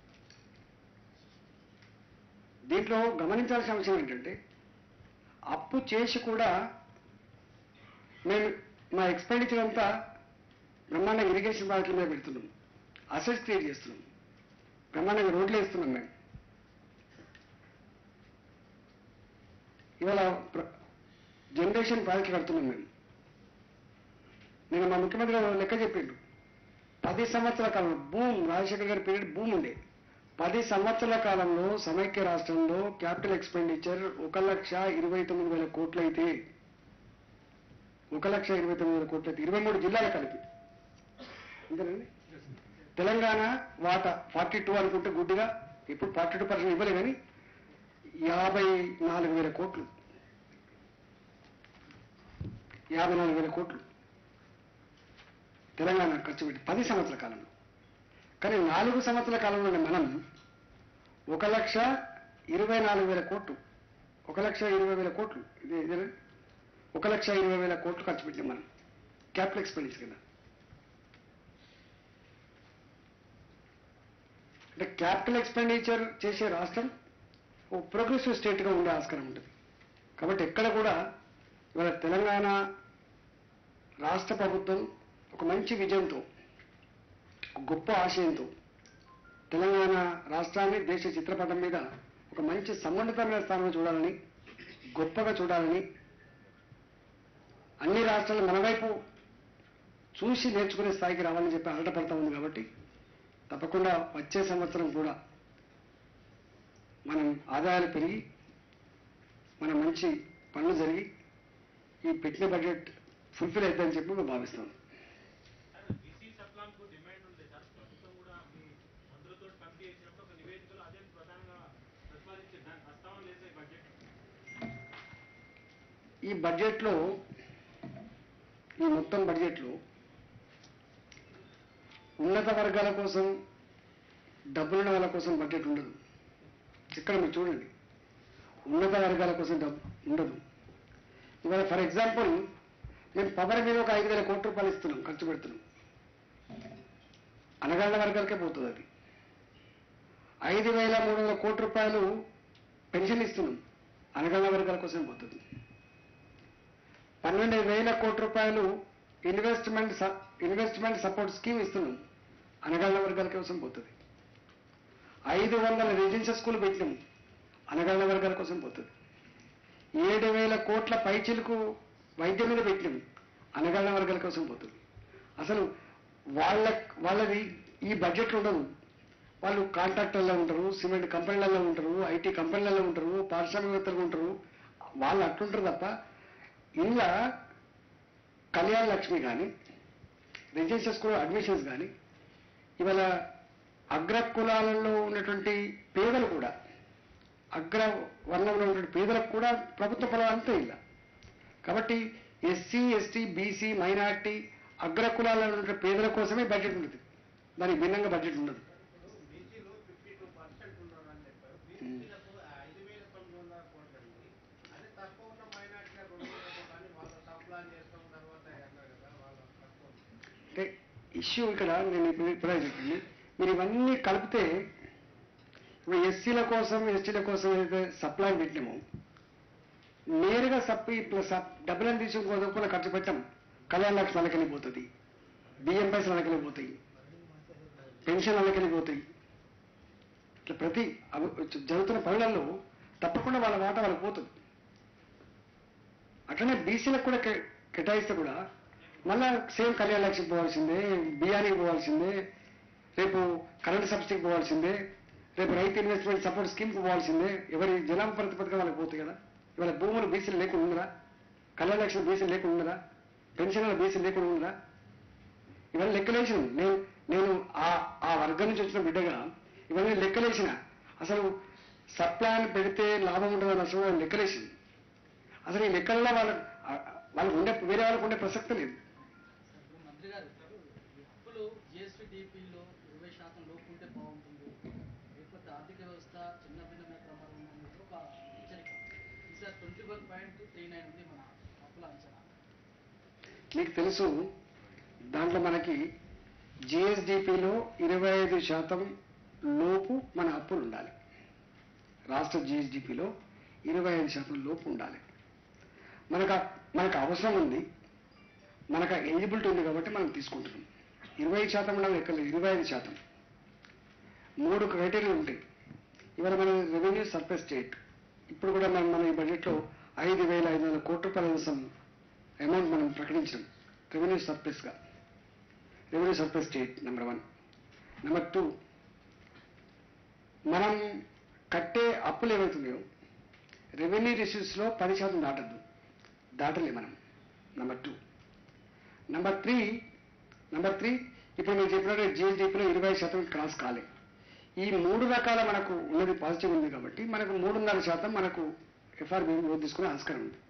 దీంట్లో గమనించాల్సిన అంశం ఏంటంటే అప్పు చేసి కూడా మేము మా ఎక్స్పెండిచర్ అంతా బ్రహ్మాండంగా ఇరిగేషన్ ప్రాజెక్టుల మీద పెడుతున్నాం అసెట్స్ క్రియేట్ చేస్తున్నాం బ్రహ్మాండంగా రోడ్లు వేస్తున్నాం మేము ఇవాళ ప్ర- జనరేషన్ ప్రాజెక్టులు కడుతున్నాం మేము నేను మా ముఖ్యమంత్రి గారు లెక్క చెప్పిండు పది సంవత్సరాల కాలంలో భూమ్ రాజశేఖర్ గారి పీరియడ్ భూమి ఉండే పది సంవత్సరాల కాలంలో సమైక్య రాష్ట్రంలో క్యాపిటల్ ఎక్స్పెండిచర్ ఒక లక్ష ఇరవై తొమ్మిది వేల కోట్లు అయితే ఒక లక్ష ఇరవై తొమ్మిది వేల కోట్లు అయితే ఇరవై మూడు జిల్లాలు కలిపి అంతేనండి తెలంగాణ వాటా ఫార్టీ టూ అనుకుంటే గుడ్డిగా ఇప్పుడు ఫార్టీ టూ పర్సెంట్ ఇవ్వలే కానీ యాభై నాలుగు వేల కోట్లు యాభై నాలుగు వేల కోట్లు తెలంగాణ ఖర్చు పెట్టి పది సంవత్సరాల కాలంలో కానీ నాలుగు సంవత్సరాల కాలంలోనే మనం ఒక లక్ష ఇరవై నాలుగు వేల కోట్లు ఒక లక్ష ఇరవై వేల కోట్లు ఇది ఇదేనా ఒక లక్ష ఇరవై వేల కోట్లు ఖర్చు పెట్టినాం మనం క్యాపిటల్ ఎక్స్పెండిచర్ కింద అంటే క్యాపిటల్ ఎక్స్పెండిచర్ చేసే రాష్ట్రం ఓ ప్రోగ్రెసివ్ స్టేట్గా ఉండే ఆస్కారం ఉంటుంది కాబట్టి ఎక్కడ కూడా ఇవాళ తెలంగాణ రాష్ట్ర ప్రభుత్వం ఒక మంచి విజయంతో ఒక గొప్ప ఆశయంతో తెలంగాణ రాష్ట్రాన్ని దేశ చిత్రపటం మీద ఒక మంచి సమున్నతమైన స్థానంలో చూడాలని గొప్పగా చూడాలని అన్ని రాష్ట్రాలు మన వైపు చూసి నేర్చుకునే స్థాయికి రావాలని చెప్పి ఆటపడతా ఉంది కాబట్టి తప్పకుండా వచ్చే సంవత్సరం కూడా మనం ఆదాయాలు పెరిగి మన మంచి పనులు జరిగి ఈ పెట్టిన బడ్జెట్ ఫుల్ఫిల్ అవుతుందని చెప్పి మేము భావిస్తాం సార్ బీసీ సప్లాన్ కు డిమాండ్ ఉంది సార్ ప్రభుత్వం కూడా మీ మంత్రులతో కమిటీ చేసినప్పుడు ఒక నివేదికలో అదే ప్రధానంగా ప్రతిపాదించింది దాని ప్రస్తావన లేదు ఈ బడ్జెట్ ఈ బడ్జెట్లో ఈ మొత్తం బడ్జెట్లో ఉన్నత వర్గాల కోసం డబ్బులున్న వాళ్ళ కోసం బడ్జెట్ ఉండదు ఇక్కడ మీరు చూడండి ఉన్నత వర్గాల కోసం డబ్బు ఉండదు ఇవాళ ఫర్ ఎగ్జాంపుల్ మేము పవర్ మీద ఒక ఐదు వేల కోట్ల రూపాయలు ఇస్తున్నాం ఖర్చు పెడుతున్నాం అనగాళ్ళ వర్గాలకే పోతుంది అది ఐదు వేల మూడు వందల కోట్ల రూపాయలు పెన్షన్ ఇస్తున్నాం అనగాళ్ళ వర్గాల కోసం పోతుంది పన్నెండు వేల కోట్ల రూపాయలు ఇన్వెస్ట్మెంట్ స- ఇన్వెస్ట్మెంట్ సపోర్ట్ స్కీమ్ ఇస్తున్నాం అనగాళ్ళ వర్గాల కోసం పోతుంది ఐదు వందల రెసిడెన్షియల్ స్కూల్ పెట్టినాం అనగాళ్ళ వర్గాల కోసం పోతుంది ఏడు వేల కోట్ల పైచిలకు వైద్యం మీద పెట్టినాం అనగాళ్ళ వర్గాల కోసం పోతుంది అసలు వాళ్ళ వాళ్ళది ఈ బడ్జెట్ ఉండదు వాళ్ళు కాంట్రాక్టర్లో ఉంటారు సిమెంట్ కంపెనీలలో ఉంటారు ఐటీ కంపెనీలలో ఉంటారు పారిశ్రామికవేత్తలు ఉంటారు వాళ్ళు అట్లుంటారు తప్ప ఇలా కళ్యాణ లక్ష్మి కానీ రెసిడెన్షియల్ స్కూల్ అడ్మిషన్స్ కానీ ఇవాళ అగ్ర కులాలలో ఉన్నటువంటి పేదలు కూడా అగ్ర వర్ణంలో ఉన్నటువంటి పేదలకు కూడా ప్రభుత్వ పొలాలు అంతే ఇలా కాబట్టి ఎస్సీ ఎస్టీ బీసీ మైనార్టీ అగ్ర కులాలలో ఉన్నటువంటి పేదల కోసమే బడ్జెట్ ఉంటుంది దానికి భిన్నంగా బడ్జెట్ ఉండదు బీసీలో ఫిఫ్టీ టూ పర్సెంట్ ఉన్నారని చెప్పారు బీసీలకు ఐదు వేల తొమ్మిది వందల కోట్ల అదే తక్కువ ఉన్న మైనార్టీ ఇష్యూ ఇక్కడ నేను ఇప్పుడు ఇప్పుడే చెప్పింది మీరు ఇవన్నీ కలిపితే ఇప్పుడు ఎస్సీల కోసం ఎస్టీల కోసం ఏదైతే సప్లై పెట్టినామో నేరుగా సప్లై ప్లస్ డబ్బులను తీసుకుని కొనుక్కున్న ఖర్చు పెట్టాం కళ్యాణ లక్ష నెలకెళ్ళిపోతుంది బియ్యం పైసలు నెలకెళ్ళిపోతాయి పెన్షన్ నెలకెళ్ళిపోతాయి ఇట్లా ప్రతి అవ- జరుగుతున్న పనులలో తప్పకుండా వాళ్ళ వాట వాళ్ళకి పోతుంది అట్లనే బీసీలకు కూడా కే- కేటాయిస్తే కూడా మళ్ళా సేమ్ కళ్యాణ లక్ష్మికి పోవాల్సిందే బియ్యానికి పోవాల్సిందే రేపు కరెంట్ సబ్సిడీకి పోవాల్సిందే రేపు రైతు ఇన్వెస్ట్మెంట్ సపోర్ట్ స్కీమ్కి పోవాల్సిందే ఎవరి జలాం ప్రతిపదిక వాళ్ళకి పోతాయి కదా ఇవాళ భూములు బీసీలు లేకుండా ఉన్నదా కళ్యాణ లక్ష్మి బీసీలు లేకుండా ఉన్నదా పెన్షన్ల బీసీలు లేకుండా ఉన్నదా ఇవాళ లెక్కలేసిన నేను నేను ఆ ఆ వర్గం నుంచి వచ్చిన బిడ్డగా ఇవన్నీ లెక్కలేసిన అసలు సప్లాన్ పెడితే లాభం ఉంటుందని అసలు లెక్కలేసింది అసలు ఈ లెక్కల్లో వాళ్ళ వాళ్ళకు ఉండే వేరే వాళ్ళకు ఉండే ప్రసక్తి లేదు ఇప్పుడు మంత్రి గారు అప్పులు జిఎస్టీ డిపిలో ఇరవై శాతం లోపు ఉంటే బాగుంటుంది లేకపోతే ఆర్థిక వ్యవస్థ చిన్న భిన్నమైన ప్రమాదం ఉందనేది ఒక హెచ్చరిక ఈసారి twenty one point three nine ఉంది మన అప్పుల అంచనా మీకు తెలుసు దాంట్లో మనకి జిఎస్డిపిలో ఇరవై ఐదు శాతం లోపు మన అప్పులు ఉండాలి రాష్ట్ర జిఎస్డిపిలో ఇరవై ఐదు శాతం లోపు ఉండాలి మనకు ఆ- మనకు అవసరం ఉంది మనకు ఎలిజిబిలిటీ ఉంది కాబట్టి మనం తీసుకుంటున్నాం ఇరవై శాతం ఉండాలి ఎక్కడ ఇరవై ఐదు శాతం మూడు క్రైటీరియాలు ఉంటాయి ఇవాళ మన రెవెన్యూ సర్ప్లస్ స్టేట్ ఇప్పుడు కూడా మనం మన ఈ బడ్జెట్లో ఐదు వేల ఐదు వందల కోట్ల రూపాయల కోసం అమౌంట్ మనం ప్రకటించడం రెవెన్యూ సర్ప్లస్గా revenue surplus state number one number two మనం కట్టే అప్పులు ఏమవుతున్నాయో రెవెన్యూ రిసీవ్స్లో పది శాతం దాటద్దు దాటలే మనం number two number three number three ఇప్పుడు నేను చెప్పినట్టు జిఎస్డిపిలో ఇరవై శాతం క్రాస్ కాలే ఈ మూడు రకాల మనకు ఉన్నది పాజిటివ్ ఉంది కాబట్టి మనకు మూడున్నర శాతం మనకు ఎఫ్ఆర్బి తీసుకునే ఆస్కారం ఉంది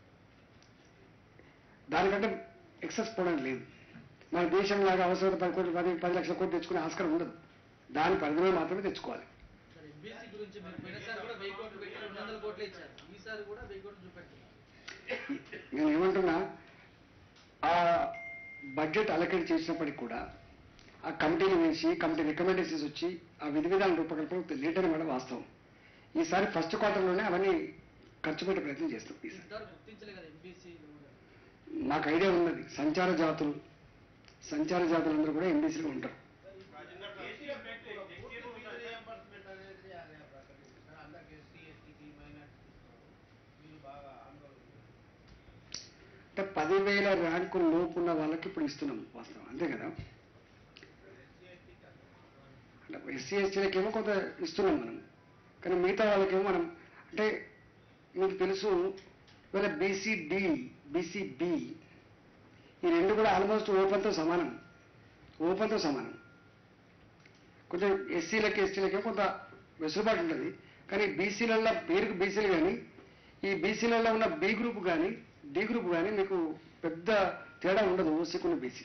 దానికంటే ఎక్సెస్ పోవడం లేదు మన దేశంలాగా అవసరం పది కోట్లు పది పది లక్షల కోట్లు తెచ్చుకునే ఆస్కారం ఉండదు దాని పరిధిలో మాత్రమే తెచ్చుకోవాలి సార్ ఎంబీసీ గురించి మీరు పోయినసారి కూడా వెయ్యి కోట్లు పెట్టి రెండు వందల కోట్లు ఇచ్చారు ఈసారి కూడా వెయ్యి కోట్లు చూపెట్టారు నేను ఏమంటున్నా ఆ బడ్జెట్ అలకేట్ చేసినప్పటికి కూడా ఆ కమిటీలు వేసి కమిటీ రికమెండేషన్స్ వచ్చి ఆ విధి విధాన రూపకల్పన లేట్ అని కూడా వాస్తవం ఈసారి ఫస్ట్ క్వార్టర్లోనే అవన్నీ ఖర్చు పెట్టే ప్రయత్నం చేస్తాం ఈసారి ఇంతవరకు గుర్తించలే కదా ఎంబీసీ నాకు ఐడియా ఉన్నది సంచార జాతులు సంచార జాతులందరూ కూడా ఎంబీసీలో ఉంటారు అంటే పదివేల ర్యాంకు లోపు ఉన్న వాళ్ళకి ఇప్పుడు ఇస్తున్నాం వాస్తవం అంతే కదా అంటే ఎస్సీ ఎస్టీలకేమో కొంత ఇస్తున్నాం మనం కానీ మిగతా వాళ్ళకేమో మనం అంటే మీకు తెలుసు ఇవాళ బీసీడి బీసీబి ఈ రెండు కూడా ఆల్మోస్ట్ ఓపెన్తో సమానం ఓపెన్తో సమానం కొంచెం ఎస్సీలకి ఎస్టీలకి కొంత వెసులుబాటు ఉంటుంది కానీ బీసీలలో పేరుకు బీసీలు కానీ ఈ బీసీలలో ఉన్న బి గ్రూప్ కానీ డి గ్రూప్ కానీ మీకు పెద్ద తేడా ఉండదు ఓసీకున్న బీసీ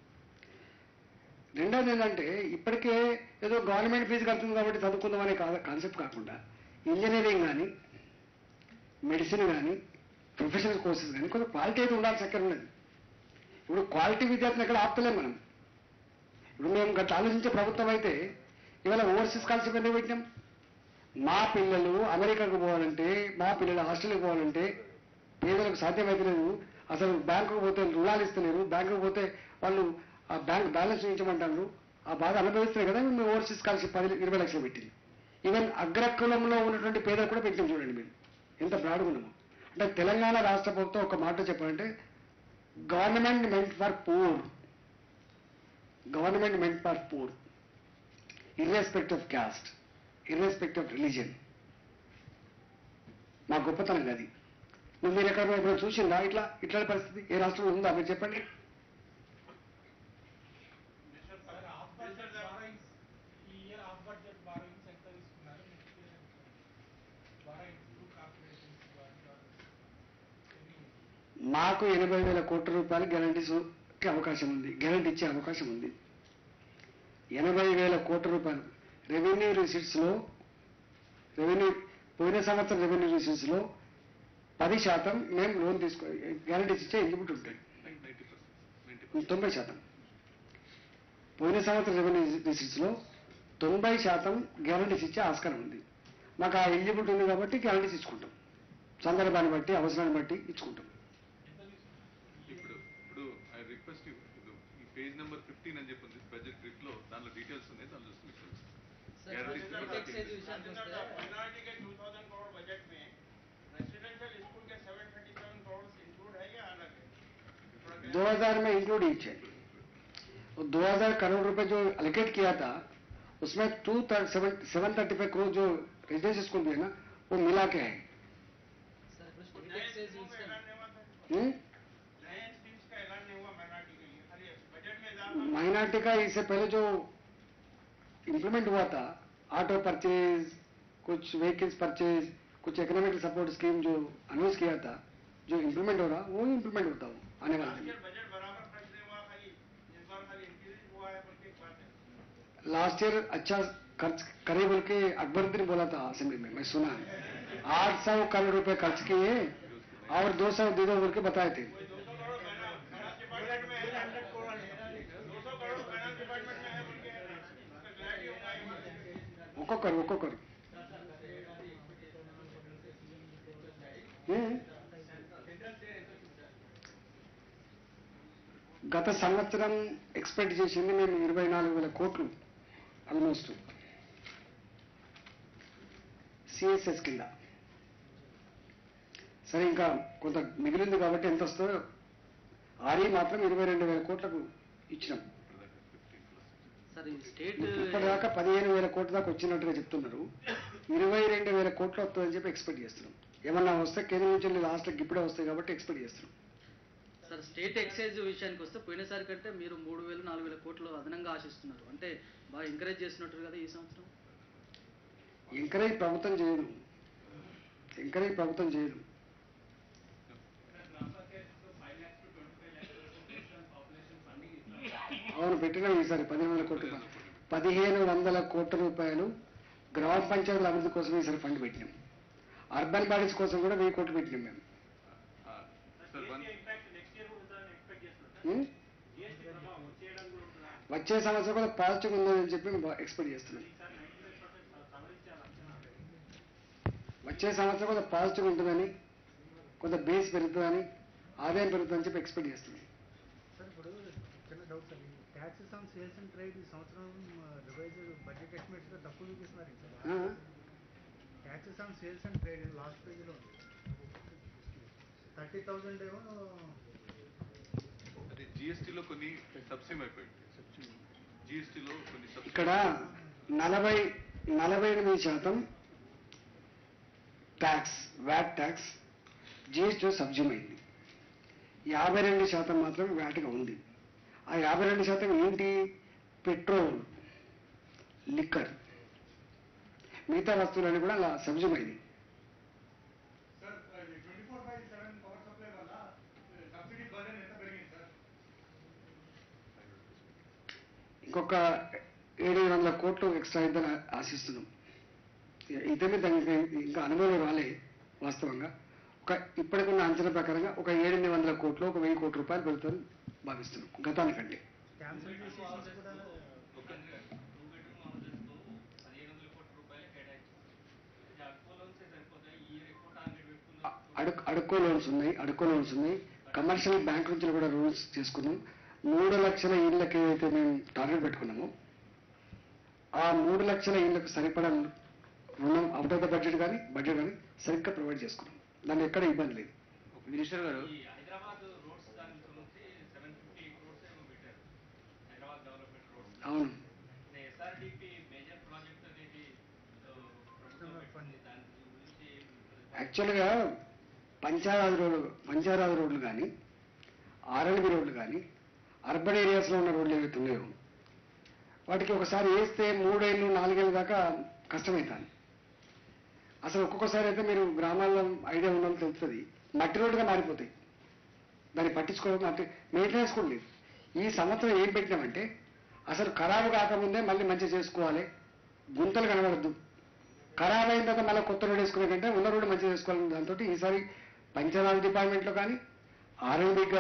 రెండోది ఏంటంటే ఇప్పటికే ఏదో గవర్నమెంట్ ఫీజు కడుతుంది కాబట్టి చదువుకుందాం అనే కాన్సెప్ట్ కాకుండా ఇంజనీరింగ్ కానీ మెడిసిన్ కానీ ప్రొఫెషనల్ కోర్సెస్ కానీ కొంచెం క్వాలిటీ అయితే ఉండాల్సి అక్కడ ఉన్నది ఇప్పుడు క్వాలిటీ విద్యార్థులు ఎక్కడ ఆపుతలేం మనం ఇప్పుడు మేము గట్ల ఆలోచించే ప్రభుత్వం అయితే ఇవాళ ఓవర్సీస్ స్కాలర్షిప్ ఎందుకు పెట్టినాం మా పిల్లలు అమెరికాకు పోవాలంటే మా పిల్లలు హాస్టల్కి పోవాలంటే పేదలకు సాధ్యమైతలేదు అసలు బ్యాంకుకు పోతే రుణాలు ఇస్తలేరు బ్యాంకుకు పోతే వాళ్ళు ఆ బ్యాంక్ బ్యాలెన్స్ ఉంచమంటారు ఆ బాధ అనుభవిస్తారు కదా మేము ఓవర్సీస్ స్కాలర్షిప్ పది ఇరవై లక్షలు పెట్టింది ఈవెన్ అగ్రకులంలో ఉన్నటువంటి పేదలు కూడా పెట్టాం చూడండి మీరు ఎంత బ్రాడ్గా ఉన్నామో అంటే తెలంగాణ రాష్ట్ర ప్రభుత్వం ఒక మాట చెప్పాలంటే government for poor government for poor irrespective of caste irrespective of religion మా గొప్పతనం అది నువ్వు మీరు ఎక్కడ ఎప్పుడు చూసిందా ఇట్లా ఇట్లాంటి పరిస్థితి ఏ రాష్ట్రంలో ఉందా మీరు చెప్పండి సార్ ఆఫ్ బడ్జెట్ బారోయింగ్స్ ఈ ఇయర్ ఆఫ్ బడ్జెట్ బారోయింగ్స్ ఎంత తీసుకున్నారు next year borrowings to corporations మాకు ఎనభై వేల కోట్ల రూపాయలు గ్యారంటీస్కి అవకాశం ఉంది గ్యారంటీ ఇచ్చే అవకాశం ఉంది ఎనభై వేల కోట్ల రూపాయలు రెవెన్యూ రిసీట్స్లో రెవెన్యూ పోయిన సంవత్సరం రెవెన్యూ రిసీట్స్లో పది శాతం మేము లోన్ తీసుకో గ్యారంటీస్ ఇచ్చే ఎలిజిబిలిటీ ఉంటాయి తొంభై శాతం పోయిన సంవత్సరం రెవెన్యూ రిసీట్స్లో తొంభై శాతం గ్యారంటీస్ ఇచ్చే ఆస్కారం ఉంది మాకు ఆ ఎలిజిబిలిటీ ఉంది కాబట్టి గ్యారంటీస్ ఇచ్చుకుంటాం సందర్భాన్ని బట్టి అవసరాన్ని బట్టి ఇచ్చుకుంటాం ఇప్పుడు ఇప్పుడు ఐ రిక్వెస్ట్ యూ ఇప్పుడు ఈ పేజ్ నెంబర్ ఫిఫ్టీన్ అని చెప్పి ఉంది బడ్జెట్ బ్రీఫ్ లో దానిలో డీటెయిల్స్ ఉన్నాయి దానిలో చూసి మీకు తెలుస్తుంది. సార్ Guarantees స్టేట్ కూడా ఎక్సైజ్ విషయానికి వస్తే माइनॉरिटी के 2000 करोड़ बजट में रेसिडेंशियल स्कूल के 737 करोड़ इंक्लूड है या अलग है थोड़ा क्या- 2000 में इंक्लूड ही है वो 2000 करोड़ रुपए जो अलोकेट किया था उसमें two seven thirty five crore जो रेजिडेंशियल स्कूल भी है ना वो मिला के है సార్ ఇప్పుడు స్టేట్ नए ఎక్సైజ్ स्कीमों का విషయం ऐलान नहीं हुआ था हम्म? नए स्कीम्स का ऐलान नहीं हुआ माइनॉरिटी के लिए खाली बजट में इजाफा माइनॉरिटी का इससे पहले जो इम्प्लीमेंट हुआ था ऑटो परचेज कुछ व्हीकल्स परचेज कुछ इकोनॉमिक सपोर्ट स्कीम जो अनाउंस किया था जो इम्प्लीमेंट हो रहा वो इम्प्लीमेंट होता हो आने वाले लास्ट दिन ईयर बजट बराबर खर्च नहीं हुआ खाली इस बार खाली इंक्रीज हुआ है बल्कि एक बात है लास्ट ईयर अच्छा खर्च करे बोल के अकबरुद्दीन बोला था असेंबली में मैं सुना आठ सौ करोड़ रुपए खर्च किए और दो सौ दे दो बोल के बताए थे कोई 200 करोड़ फाइनेंस डिपार्टमेंट में है 200 करोड़ फाइनेंस डिपार्टमेंट में है बोल के इसका क्लैरिटी होगा एक बार ఒక్కొక్కరు ఒక్కొక్కరు హ్మ్. గత సంవత్సరం ఎక్స్పెక్ట్ చేసింది మేము ఇరవై నాలుగు వేల కోట్లు ఆల్మోస్ట్ సిఎస్ఎస్ కింద సరే ఇంకా కొంత మిగిలింది కాబట్టి ఎంత వస్తుందో ఆర్ఈ మాత్రం ఇరవై రెండు వేల కోట్లకు ఇచ్చినాం సార్ ఈ స్టేట్ ఇప్పటిదాకా పదిహేను వేల కోట్ల దాకా వచ్చినట్టుగా చెప్తున్నారు ఇరవై రెండు వేల కోట్లు వస్తుందని చెప్పి ఎక్స్పెక్ట్ చేస్తున్నాం ఏమన్నా వస్తే కేంద్రం నుంచి వెళ్ళి లాస్ట్కి ఇప్పుడే వస్తాయి కాబట్టి ఎక్స్పెక్ట్ చేస్తున్నాం సార్ స్టేట్ ఎక్సైజ్ విషయానికి వస్తే పోయినసారి కంటే మీరు మూడు వేలు నాలుగు వేల కోట్లు అదనంగా ఆశిస్తున్నారు అంటే బాగా ఎంకరేజ్ చేస్తున్నట్టు కదా ఈ సంవత్సరం ఎంకరేజ్ ప్రభుత్వం చేయదు ఎంకరేజ్ ప్రభుత్వం చేయదు అవును పెట్టినాం ఈసారి పదిహేను వందల కోట్లు పదిహేను వందల కోట్ల రూపాయలు గ్రామ పంచాయతీల అభివృద్ధి కోసం ఈసారి ఫండ్ పెట్టినాం అర్బన్ బాడీస్ కోసం కూడా వెయ్యి కోట్లు పెట్టినాం మేము sir one impact next year కూడా ఉంటుందని ఎక్స్పెక్ట్ చేస్తున్నారు ఉం? జిఎస్టీ ప్రభావం వచ్చేయడం కూడా ఉంటుందా వచ్చే సంవత్సరం కూడా పాజిటివ్ ఉందని చెప్పి మేము ఎక్స్పెక్ట్ చేస్తున్నాం ఈసారి నైన్టీ ఫైవ్ పర్సెంట్ సవరించారు అంచనా వచ్చే సంవత్సరం కొంత పాజిటివ్ ఉంటుందని కొంత బేస్ పెరుగుతుందని ఆదాయం పెరుగుతుందని చెప్పి ఎక్స్పెక్ట్ చేస్తున్నాం సార్ ఇప్పుడు చిన్న డౌట్ సార్ ఈ taxes on sales and trade ఈ సంవత్సరం రివైజ్ బడ్జెట్ ఎస్టిమేట్స్లో తక్కువ చూపిస్తున్నారు ఆ? Sir taxes on sales and trade last పేజీలో ఉంది థర్టీ థౌజండ్ ఏమో అది జిఎస్టీలో కొన్ని సబ్సిమ్ అయిపోయింది జిఎస్టీలో కొన్ని subsidy- ఇక్కడ నలభై నలభై ఎనిమిది శాతం tax VAT tax GST subsume అయింది యాభై రెండు శాతం మాత్రం వ్యాట్గా ఉంది ఆ యాభై రెండు శాతం ఏంటి పెట్రోల్ లిక్కర్ మిగతా వస్తువులన్నీ కూడా అలా సబ్జ్యూమ్ అయింది sir twenty four by seven power supply వల్ల సబ్సిడీ బర్డెన్ ఎంత పెరిగింది సార్ ఇంకొక ఏడు వందల కోట్లు ఎక్స్ట్రా ఇద్దని ఆశిస్తున్నాం ఇదే మీద ఇంకా ఇంకా అనుభవం రాలే వాస్తవంగా ఒక ఇప్పటికున్న అంచనా ప్రకారంగా ఒక ఎనిమిది వందల కోట్లు ఒక వెయ్యి కోట్ల రూపాయలు పెడుతుందని భావిస్తున్నాం గతానికంటే క్యాన్సిల్ చేసేసి కూడా టూ బెడ్రూమ్ హౌసెస్కు పదిహేను వందల కోట్ల రూపాయలు కేటాయించారు ఇది అక్కువ లోన్సే సరిపోతాయి ఈ ఇయర్ ఎక్కువ టార్గెట్ పెట్టుకున్నారు అడుక్ అడుక్కో లోన్స్ ఉన్నాయి అడుక్కో లోన్స్ ఉన్నాయి కమర్షియల్ బ్యాంక్ నుంచి కూడా రూల్స్ చేసుకున్నాం మూడు లక్షల ఇళ్ళకి ఏదైతే మేము టార్గెట్ పెట్టుకున్నామో ఆ మూడు లక్షల ఇళ్ళకు సరిపడా రుణం అవుట్ ఆఫ్ ద బడ్జెట్ కానీ బడ్జెట్ కానీ సరిగ్గా ప్రొవైడ్ చేసుకున్నాం దాన్ని ఎక్కడ ఇబ్బంది లేదు మినిస్టర్ గారు ఈ హైదరాబాద్ రోడ్స్ దాని గురించి సెవెన్ ఫిఫ్టీ క్రోర్స్ ఏమో పెట్టారు హైదరాబాద్ డెవలప్మెంట్ రోడ్స్ అవును ఎస్ఆర్డిపి మేజర్ ప్రాజెక్ట్ అనేది ఆ, ప్రభుత్వం పెట్టింది దాని గురించి యాక్చువల్గా పంచాయతీ రోడ్లు పంచాయతీ రోడ్లు కానీ ఆర్ఎల్బి రోడ్లు కానీ అర్బన్ ఏరియాస్లో ఉన్న రోడ్లు ఏవైతే ఉన్నాయో వాటికి ఒకసారి వేస్తే మూడేళ్ళు నాలుగేళ్ళు దాకా కష్టమవుతుంది అసలు ఒక్కొక్కసారి అయితే మీరు గ్రామాల్లో ఐడియా ఉన్నది తెలుస్తుంది మట్టి రోడ్డుగా మారిపోతాయి దాన్ని పట్టించుకోవడం అంటే మెయింటెనెన్స్ కూడా లేదు ఈ సంవత్సరం ఏం పెట్టినామంటే అసలు ఖరాబు కాకముందే మళ్ళీ మంచిగా చేసుకోవాలి గుంతలు కనబడద్దు ఖరాబ్ అయిన తర్వాత మళ్ళీ కొత్త రోడ్ వేసుకునే కంటే ఉన్న రోడ్డు మంచిగా చేసుకోవాలని దాంతో ఈసారి పంచాయతీ డిపార్ట్మెంట్లో కానీ ఆర్ఎండ్బికి కానీ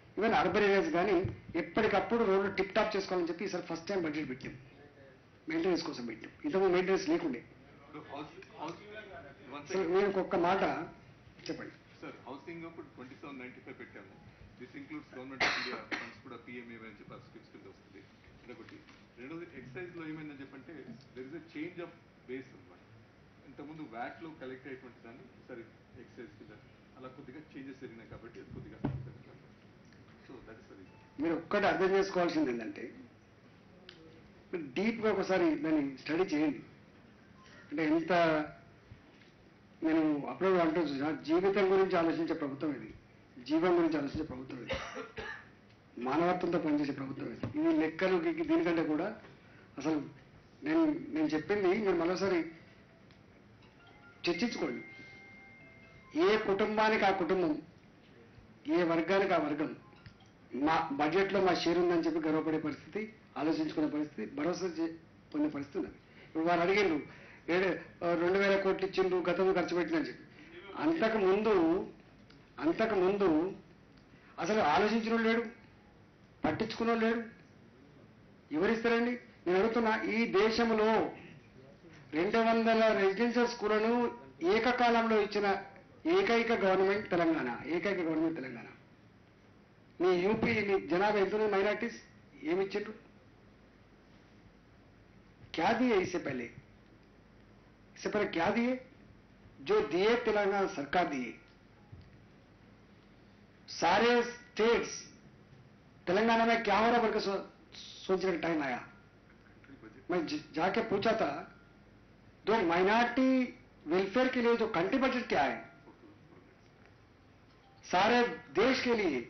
ఈవెన్ అర్బన్ ఏరియాస్ కానీ ఎప్పటికప్పుడు రోడ్లు టిప్ టాప్ చేసుకోవాలని చెప్పి ఈసారి ఫస్ట్ టైం బడ్జెట్ పెట్టాం మెయింటెనెన్స్ కోసం పెట్టాం ఇంతకుముందు మెయింటెనెన్స్ లేకుండే ఇప్పుడు హౌస్ హౌస్ వన్ సో నేను ఒక్క మాట చెప్పండి సార్ హౌసింగ్ అప్పుడు ట్వంటీ సెవెన్ నైన్టీ ఫైవ్ పెట్టాము this includes government of India funds కూడా పిఎంఏ అని చెప్పి ఆ స్కీమ్స్ కింద వస్తుంది ఇదొకటి రెండోది ఎక్సైజ్ లో ఏమైందని చెప్పంటే there is a change of base అనమాట ఇంతకుముందు వ్యాట్ లో కలెక్ట్ అయ్యేటువంటి దాన్ని సరే ఎక్సైజ్ కింద అలా కొద్దిగా చేంజెస్ జరిగినాయి కాబట్టి అది కొద్దిగా సో దట్ ఇస్ రీజన్ మీరు ఒక్కటి అర్థం చేసుకోవాల్సింది ఏంటంటే మీరు డీప్గా ఒకసారి దాన్ని స్టడీ చేయండి అంటే ఎంత నేను అప్పుడు అంటూ చూసా జీవితం గురించి ఆలోచించే ప్రభుత్వం ఇది జీవం గురించి ఆలోచించే ప్రభుత్వం ఇది మానవత్వంతో పనిచేసే ప్రభుత్వం ఇది ఇది లెక్కలు గి- దీనికంటే కూడా అసలు నేను నేను చెప్పింది మీరు మరోసారి చర్చించుకోండి ఏ కుటుంబానికి ఆ కుటుంబం ఏ వర్గానికి ఆ వర్గం మా బడ్జెట్లో మా షేర్ ఉందని చెప్పి గర్వపడే పరిస్థితి ఆలోచించుకునే పరిస్థితి భరోసా చే- పొందే పరిస్థితి ఉన్నది ఇప్పుడు వారు అడిగిండ్రు ఏడు ఆ, రెండు వేల కోట్లు ఇచ్చిండ్రు గతంలో ఖర్చు పెట్టినని చెప్పి అంతకు ముందు అంతకు ముందు అసలు ఆలోచించిన లేడు పట్టించుకున్న లేడు ఎవరిస్తారండి నేను అడుగుతున్నా ఈ దేశంలో రెండు వందల రెసిడెన్షియల్ స్కూళ్లను ఏకకాలంలో ఇచ్చిన ఏకైక గవర్నమెంట్ తెలంగాణ ఏకైక గవర్నమెంట్ తెలంగాణ నీ యూపీ నీ జనాభా ఎంత మైనార్టీస్ ఏమి ఇచ్చిండ్రు क्या दिए इससे पहले इससे पहले क्या दिए जो दिए तेलंगाना सरकार दिए सारे स्टेट्स तेलंगाना में क्या हो रहा बल्कि सो, सोचने का टाइम आया मैं ज- जाके पूछा था तो माइनॉरिटी वेलफेयर के लिए जो कंट्री बजट क्या है सारे देश के लिए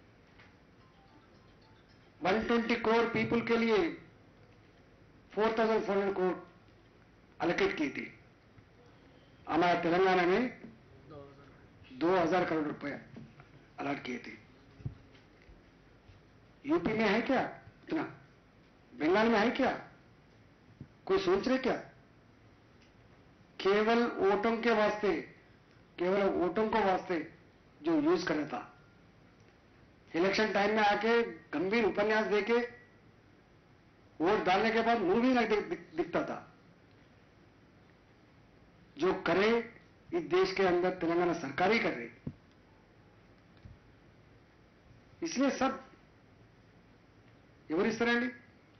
120 करोड़ पीपल के लिए 4,400 करोड़ अलोकेट की थी हमारे तेलंगाना में 2000 करोड़ रुपए अलर्ट किए थे यूपी में है क्या इतना बंगाल में है क्या कोई सोच रहे क्या केवल वोटों के वास्ते केवल वोटों को वास्ते जो यूज कर रहा था इलेक्शन टाइम में आके गंभीर उपन्यास देके वोट डालने के बाद मुंह भी नहीं दिख, दिख, दिखता था जो करे इस देश के अंदर तेलंगाना सरकार ही कर रही इसलिए सब ఎవరు ఇస్తారండి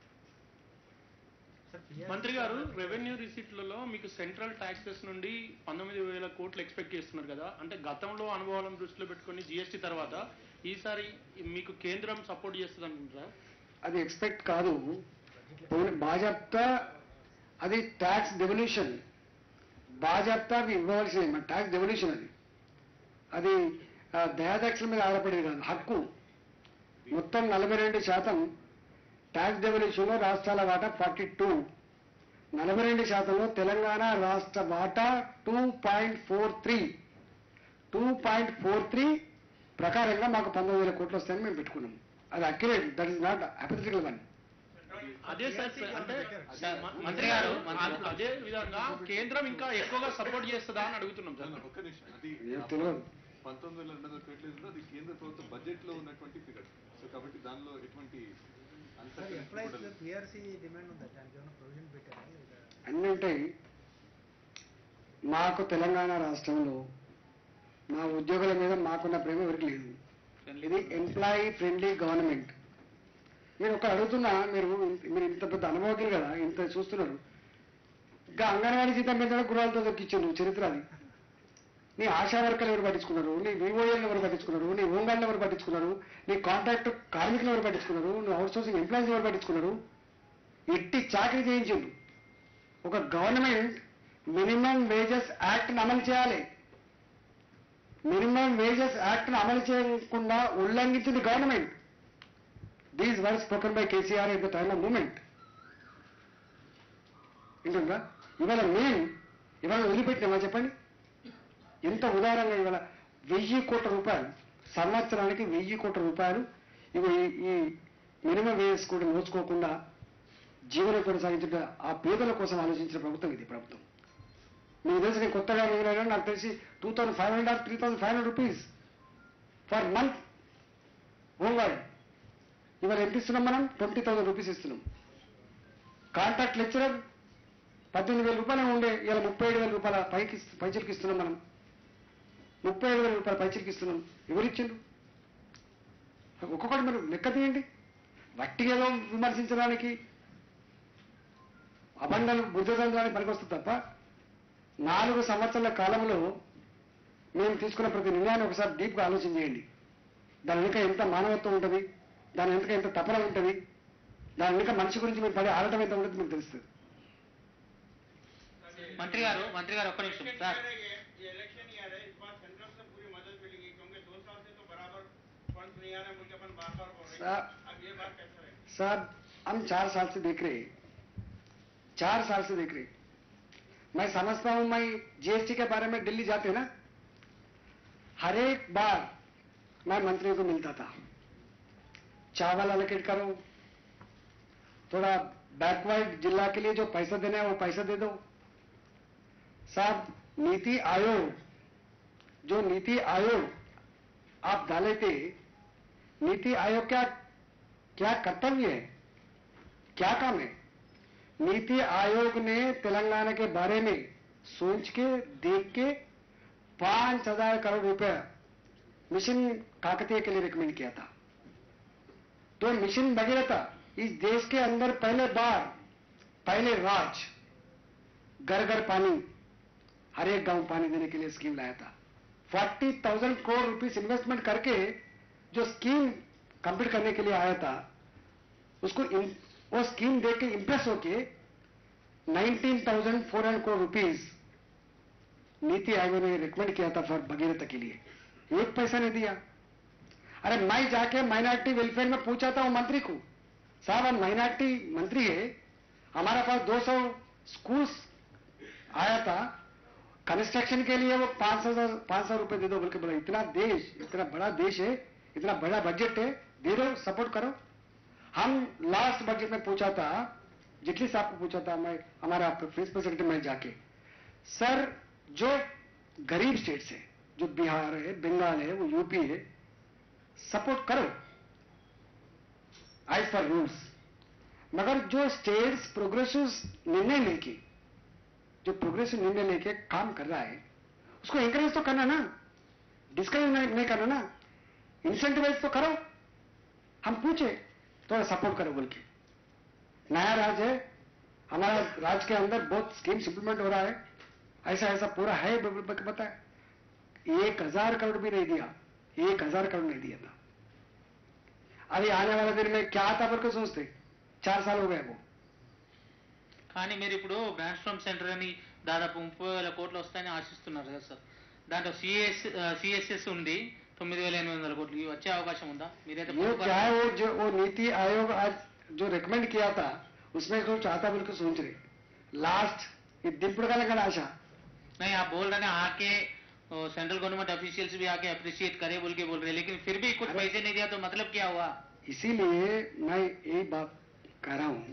మంత్రి గారు రెవెన్యూ రిసిప్ట్లలో మీకు సెంట్రల్ ట్యాక్సెస్ నుండి పంతొమ్మిది వేల కోట్లు ఎక్స్పెక్ట్ చేస్తున్నారు కదా అంటే గతంలో అనుభవాలను దృష్టిలో పెట్టుకొని జిఎస్టీ తర్వాత ఈసారి మీకు కేంద్రం సపోర్ట్ చేస్తుంది అనుకుంటారా అది ఎక్స్పెక్ట్ కాదు పోనీ బాజాప్తా అది ట్యాక్స్ డెవల్యూషన్ బాజాప్తా అవి ఇవ్వవలసింది మన ట్యాక్స్ డెవల్యూషన్ అది అది ఆ, దయాదక్షల మీద ఆధారపడేది కాదు హక్కు మొత్తం నలభై రెండు శాతం ట్యాక్స్ డెవల్యూషన్లో రాష్ట్రాల వాటా ఫార్టీ టూ నలభై రెండు శాతంలో తెలంగాణ రాష్ట్ర వాటా two point four three two point four three ప్రకారంగా మాకు పంతొమ్మిది వేల కోట్లు వస్తాయని మేము పెట్టుకున్నాం అది accurate that is not hypothetical one అదే సార్ అంటే మ- మంత్రి గారు అ- అదే విధంగా కేంద్రం ఇంకా ఎక్కువగా సపోర్ట్ చేస్తుందా అని అడుగుతున్నాం సార్ ఒక్క నిమిషం అది ఏం తెలియదు. పంతొమ్మిది వేల రెండు వందల కోట్లు ఏదో అది కేంద్ర ప్రభుత్వ బడ్జెట్ లో ఉన్నటువంటి ఫిగర్ సో కాబట్టి దానిలో ఎటువంటి sir employees uncertainty PRC demand ఉందా దానికి ఏమైనా ప్రొవిజన్ పెట్టారా లేదా అన్నీ ఉంటాయి మాకు తెలంగాణ రాష్ట్రంలో మా ఉద్యోగుల మీద మాకున్న ప్రేమ ఎవరికి లేదు ఇది ఎంప్లాయీ ఫ్రెండ్లీ గవర్నమెంట్ మీరు ఒక అడుగుతున్నా మీరు ఇంత- మీరు ఇంత పెద్ద అనుభవజ్ఞులు కదా ఇంత చూస్తున్నారు ఇంకా అంగన్వాడీ జీతం పెంచడం గృహాలతో దొక్కిచ్చారు చరిత్ర అది నీ ఆశా వర్కర్లు ఎవరు పట్టించుకున్నారు నీ వివోఎల్ ఎవరు పట్టించుకున్నారు నీ హోంగార్డులు ఎవరు పట్టించుకున్నారు నీ కాంట్రాక్ట్ కార్మికులు ఎవరు పట్టించుకున్నారు నువ్వు అవుట్ సోర్సింగ్ ఎంప్లాయీస్ ఎవరు పట్టించుకున్నారు ఎట్టి చాకరీ చేయించిండు ఒక గవర్నమెంట్ మినిమం వేజెస్ యాక్ట్ని అమలు చేయాలి మినిమం వేజెస్ యాక్ట్ని అమలు చేయకుండా ఉల్లంఘించింది government these words spoken by KCR at the time of moment ఏంటంగా ఇవాళ మేము ఇవాళ వదిలిపెట్టినామా చెప్పండి ఎంత ఉదారంగా ఇవాళ వెయ్యి కోట్ల రూపాయలు సంవత్సరానికి వెయ్యి కోట్ల రూపాయలు ఇవి ఈ మినిమం వేజెస్ కూడా నోచుకోకుండా జీవనం కొనసాగించిన ఆ పేదల కోసం ఆలోచించిన ప్రభుత్వం ఇది ప్రభుత్వం మీకు తెలిసి నేను కొత్తగా మిగిలిన నాకు తెలిసి two thousand five hundred three thousand five hundred rupees for month home guard ఇవాళ ఎంత ఇస్తున్నాం మనం ట్వంటీ థౌసండ్ రూపీస్ ఇస్తున్నాం కాంట్రాక్ట్ లెక్చరర్ పద్దెనిమిది వేల రూపాయలు ఉండే ఇలా ముప్పై ఏడు వేల రూపాయల పైకి పైచీలకి ఇస్తున్నాం మనం ముప్పై ఏడు వేల రూపాయల పైచీలకి ఇస్తున్నాం ఎవరిచ్చిండ్రు ఒక్కొక్కటి మీరు లెక్క తీయండి వట్టి ఏదో విమర్శించడానికి అబండాలు బుద్ధి పనికొస్తుంది తప్ప నాలుగు సంవత్సరాల కాలంలో మేము తీసుకున్న ప్రతి నిర్ణయాన్ని ఒకసారి డీప్గా ఆలోచన చేయండి దాని వెనుక ఎంత మానవత్వం ఉంటుంది దాని వెనుక ఎంత తపన ఉంటుంది దాని వెనుక మనిషి గురించి మీరు పడే ఆడటం ఎంత ఉంటుంది మీకు తెలుస్తుంది మంత్రి గారు మంత్రి గారు ఒక్క నిమిషం సార్ ये इलेक्शन ईयर है इस बार सेंट्रल से पूरी मदद मिलेगी क्योंकि दो साल से तो बराबर फंड नहीं आ रहे मुझे अपन बार बार बोल रहे हैं सर- अब ये बात कैसे रहेगी साहब हम चार साल से देख रहे हैं चार साल से देख रहे हैं मैं समझता हूं मैं जीएसटी के बारे में दिल्ली जाते ना हर एक बार मैं मंत्री को मिलता था चावल अलोकेट करो थोड़ा बैकवर्ड जिला के लिए जो पैसा देना है वो पैसा दे दो साहब नीति आयोग जो नीति आयोग आप डाले थे नीति आयोग क्या क्या कर्तव्य है क्या काम है नीति आयोग ने तेलंगाना के बारे में सोच के देख के पांच हजार करोड़ रुपया मिशन काकतीय के लिए रिकमेंड किया था तो मिशन भगीरथा इस देश के अंदर पहले बार पहले राज घर घर पानी हर एक गांव पानी देने के लिए स्कीम लाया था forty thousand crore rupees investment करके जो स्कीम कंप्लीट करने के लिए आया था उसको इन, वो स्कीम देख के इंप्रेस होके 19,400 करोड़ रुपीस नीति आयोग ने रिकमेंड किया था फॉर भगीरथ के लिए एक पैसा नहीं दिया अरे मैं जाके माइनॉरिटी वेलफेयर में पूछा था वो मंत्री को साहब हम माइनॉरिटी मंत्री है हमारे पास 200 स्कूल्स आया था कंस्ट्रक्शन के लिए वो पांच हजार पांच सौ रुपए दे दो बोल के बोला इतना देश इतना बड़ा देश है इतना बड़ा बजट है दे दो सपोर्ट करो हम लास्ट बजट में पूछा था जेटली साहब को पूछा था मैं हमारा प्रेस प्रेसिडेंट में जाके सर जो गरीब स्टेट्स है जो बिहार है बंगाल है वो यूपी है सपोर्ट करो एज पर रूल्स मगर जो स्टेट्स प्रोग्रेसिव निर्णय लेके जो प्रोग्रेसिव निर्णय लेके काम कर रहा है उसको एंकरेज तो करना ना डिस्करेज नहीं, नहीं करना ना इंसेंटिवाइज तो करो हम पूछे थोड़ा सपोर्ट करो बोल के नया राज है हमारा राज के अंदर बहुत स्कीम्स इंप्लीमेंट हो रहा है ऐसा ऐसा पूरा है ब- ब- बताए एक हजार करोड़ भी नहीं दिया एक हजार करोड़ नहीं दिया था अभी आने वाले दिन में क्या आता बोल के सोचते चार साल हो गए वो కానీ మీరు ఇప్పుడు బ్రాంచ్ ఫ్రమ్ సెంటర్ అని దాదాపు ముప్పై వేల కోట్లు వస్తాయని ఆశిస్తున్నారు కదా సార్ దాంట్లో సిఎస్ సిఎస్ఎస్ ఉంది తొమ్మిది వేల ఎనిమిది వందల కోట్లు ఇవి వచ్చే అవకాశం ఉందా మీరైతే वो क्या है वो जो वो नीति आयोग आज जो रिकमेंड किया था उसमें कुछ आता बोल के सोच रहे लास्ट ये दिपड़ का लगना आशा नहीं आप बोल रहे हैं आके सेंट्रल गवर्नमेंट ऑफिशियल्स भी आके अप्रिशिएट करे बोल के बोल रहे हैं लेकिन फिर भी कुछ अरे- पैसे नहीं दिया तो मतलब क्या हुआ इसीलिए मैं यही बात कह रहा हूं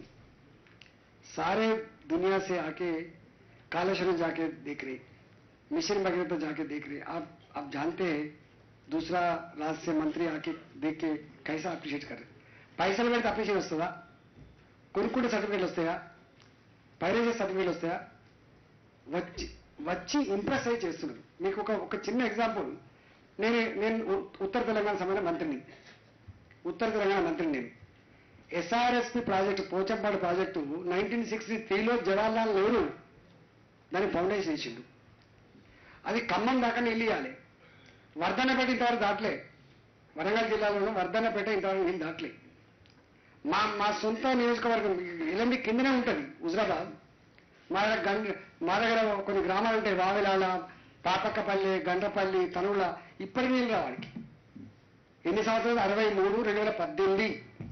सारे दुनिया से आके कालेश्वर जाके देख रहे मिशन वगैरह तो जाके देख रहे आप आप जानते हैं दूसरा राज्य से मंत्री आके देख के कैसा अप्रिशिएट कर रहे పైసలు పెడితే అప్రిషియేట్ వస్తుందా కొనుక్కుంటే సర్టిఫికేట్లు వస్తాయా పైరేజీ సర్టిఫికేట్లు వస్తాయా వచ్చి వచ్చి ఇంప్రెస్ అయ్యి చేస్తున్నారు మీకు ఒక ఒక చిన్న ఎగ్జాంపుల్ నేను నేను ఉ- ఉత్తర తెలంగాణ సంబంధించిన మంత్రిని ఉత్తర తెలంగాణ మంత్రిని నేను SRSP project Pochampadu project nineteen sixty త్రీలో జవహర్లాల్ నెహ్రూ దాని ఫౌండేషన్ వేసిండు అది ఖమ్మం దాకా నీళ్ళు ఇవ్వాలి వర్ధన్నపేట ఇంతవరకు దాటలే వరంగల్ జిల్లాలోనూ వర్ధన్నపేట ఇంతవరకు నీళ్ళు దాటలే మా మా సొంత నియోజకవర్గం ఎల్లండి కిందనే ఉంటుంది హుజరాబాద్ మా దగ్గర గండ మా దగ్గర కొన్ని గ్రామాలు ఉంటాయి వావిలాల పాపక్కపల్లి గండ్రపల్లి తనుల ఇప్పటికి నీళ్ళు రావాడికి ఎన్ని సంవత్సరాలు అరవై మూడు రెండు వేల పద్దెనిమిది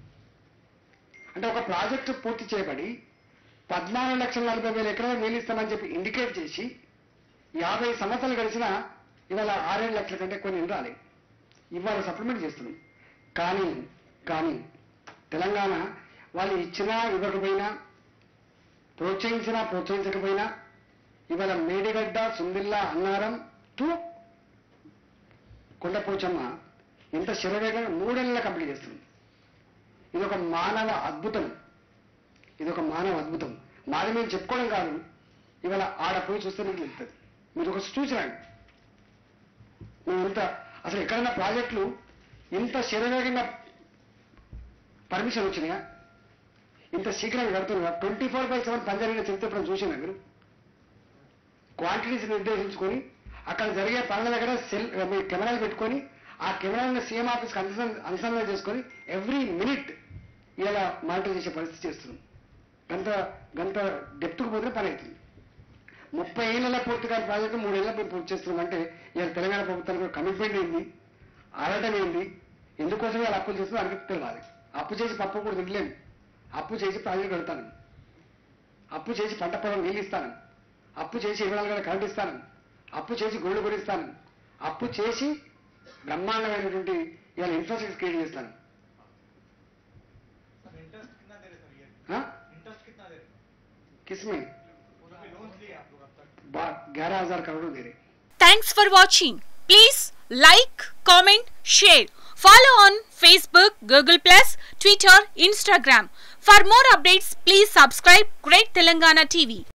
అంటే ఒక ప్రాజెక్టు పూర్తి చేయబడి పద్నాలుగు లక్షల నలభై వేల ఎకరాలు నీళ్ళు ఇస్తామని చెప్పి ఇండికేట్ చేసి యాభై సంవత్సరాలు గడిచినా ఇవాళ ఆరేడు లక్షల కంటే కొన్ని రాలే ఇవాళ సప్లిమెంట్ చేస్తున్నాం కానీ కానీ తెలంగాణ వాళ్ళు ఇచ్చినా ఇవ్వకపోయినా ప్రోత్సహించినా ప్రోత్సహించకపోయినా ఇవాళ మేడిగడ్డ సుందిల్లా అన్నారం టు కొండపోచమ్మ ఇంత శరవేగంగా మూడేళ్ళ కంప్లీట్ చేస్తున్నాం ఇది ఒక మానవ అద్భుతం ఇది ఒక మానవ అద్భుతం మాది మేము చెప్పుకోవడం కాదు ఇవాళ ఆడ పోయి చూస్తే మీకు తెలుస్తుంది మీరు ఒక చూసిరండి మేము ఇంత అసలు ఎక్కడైనా ప్రాజెక్టులు ఇంత శరవేగంగా పర్మిషన్ వచ్చినాయా ఇంత శీఘ్రంగా కడుతున్నా ట్వంటీ ఫోర్ బై సెవెన్ పంజారీలో చెప్తే ఇప్పుడు చూసినా మీరు క్వాంటిటీస్ నిర్దేశించుకొని అక్కడ జరిగే పనుల దగ్గర సెల్ మీ కెమెరాలు పెట్టుకొని ఆ కెమెరాలను సీఎం ఆఫీస్కి అనుసంధానం అనుసంధానం చేసుకొని ఎవ్రీ మినిట్ ఇలా మానిటర్ చేసే పరిస్థితి చేస్తున్నాం గంత గంత డెప్త్కు పోతే పని అవుతుంది ముప్పై ఏళ్ళ పూర్తి కాని ప్రాజెక్టు మూడేళ్ళ మేము పూర్తి చేస్తున్నాం అంటే ఇవాళ తెలంగాణ ప్రభుత్వానికి కమిట్మెంట్ ఏంది ఆడటం ఏంది ఎందుకోసం వాళ్ళు అప్పులు చేస్తున్నా అనికి తెలియాలి అప్పు చేసి పప్పు కూడా తినలేము అప్పు చేసి ప్రాజెక్టు కడతాను అప్పు చేసి పంట పొలం నీళ్ళు ఇస్తాను అప్పు చేసి ఇరవై నాలుగు గంటల కరెంట్ ఇస్తాను అప్పు చేసి గోల్డ్ కొనిస్తాను అప్పు చేసి బ్రహ్మాండమైనటువంటి ఇవాళ ఇన్ఫ్రాస్ట్రక్చర్ క్రియేట్ చేస్తాను सर इंटरेस्ट कितना दे रहे सर ये हाँ? इंटरेस्ट कितना दे रहे किसमें पूरा लोन लिए आप लोग अब तक ग्यारह हजार करोड़ दे रहे Thanks for watching. Please like, comment, share. Follow on Facebook, Google Plus, Twitter, Instagram. For more updates, please subscribe Great Telangana TV.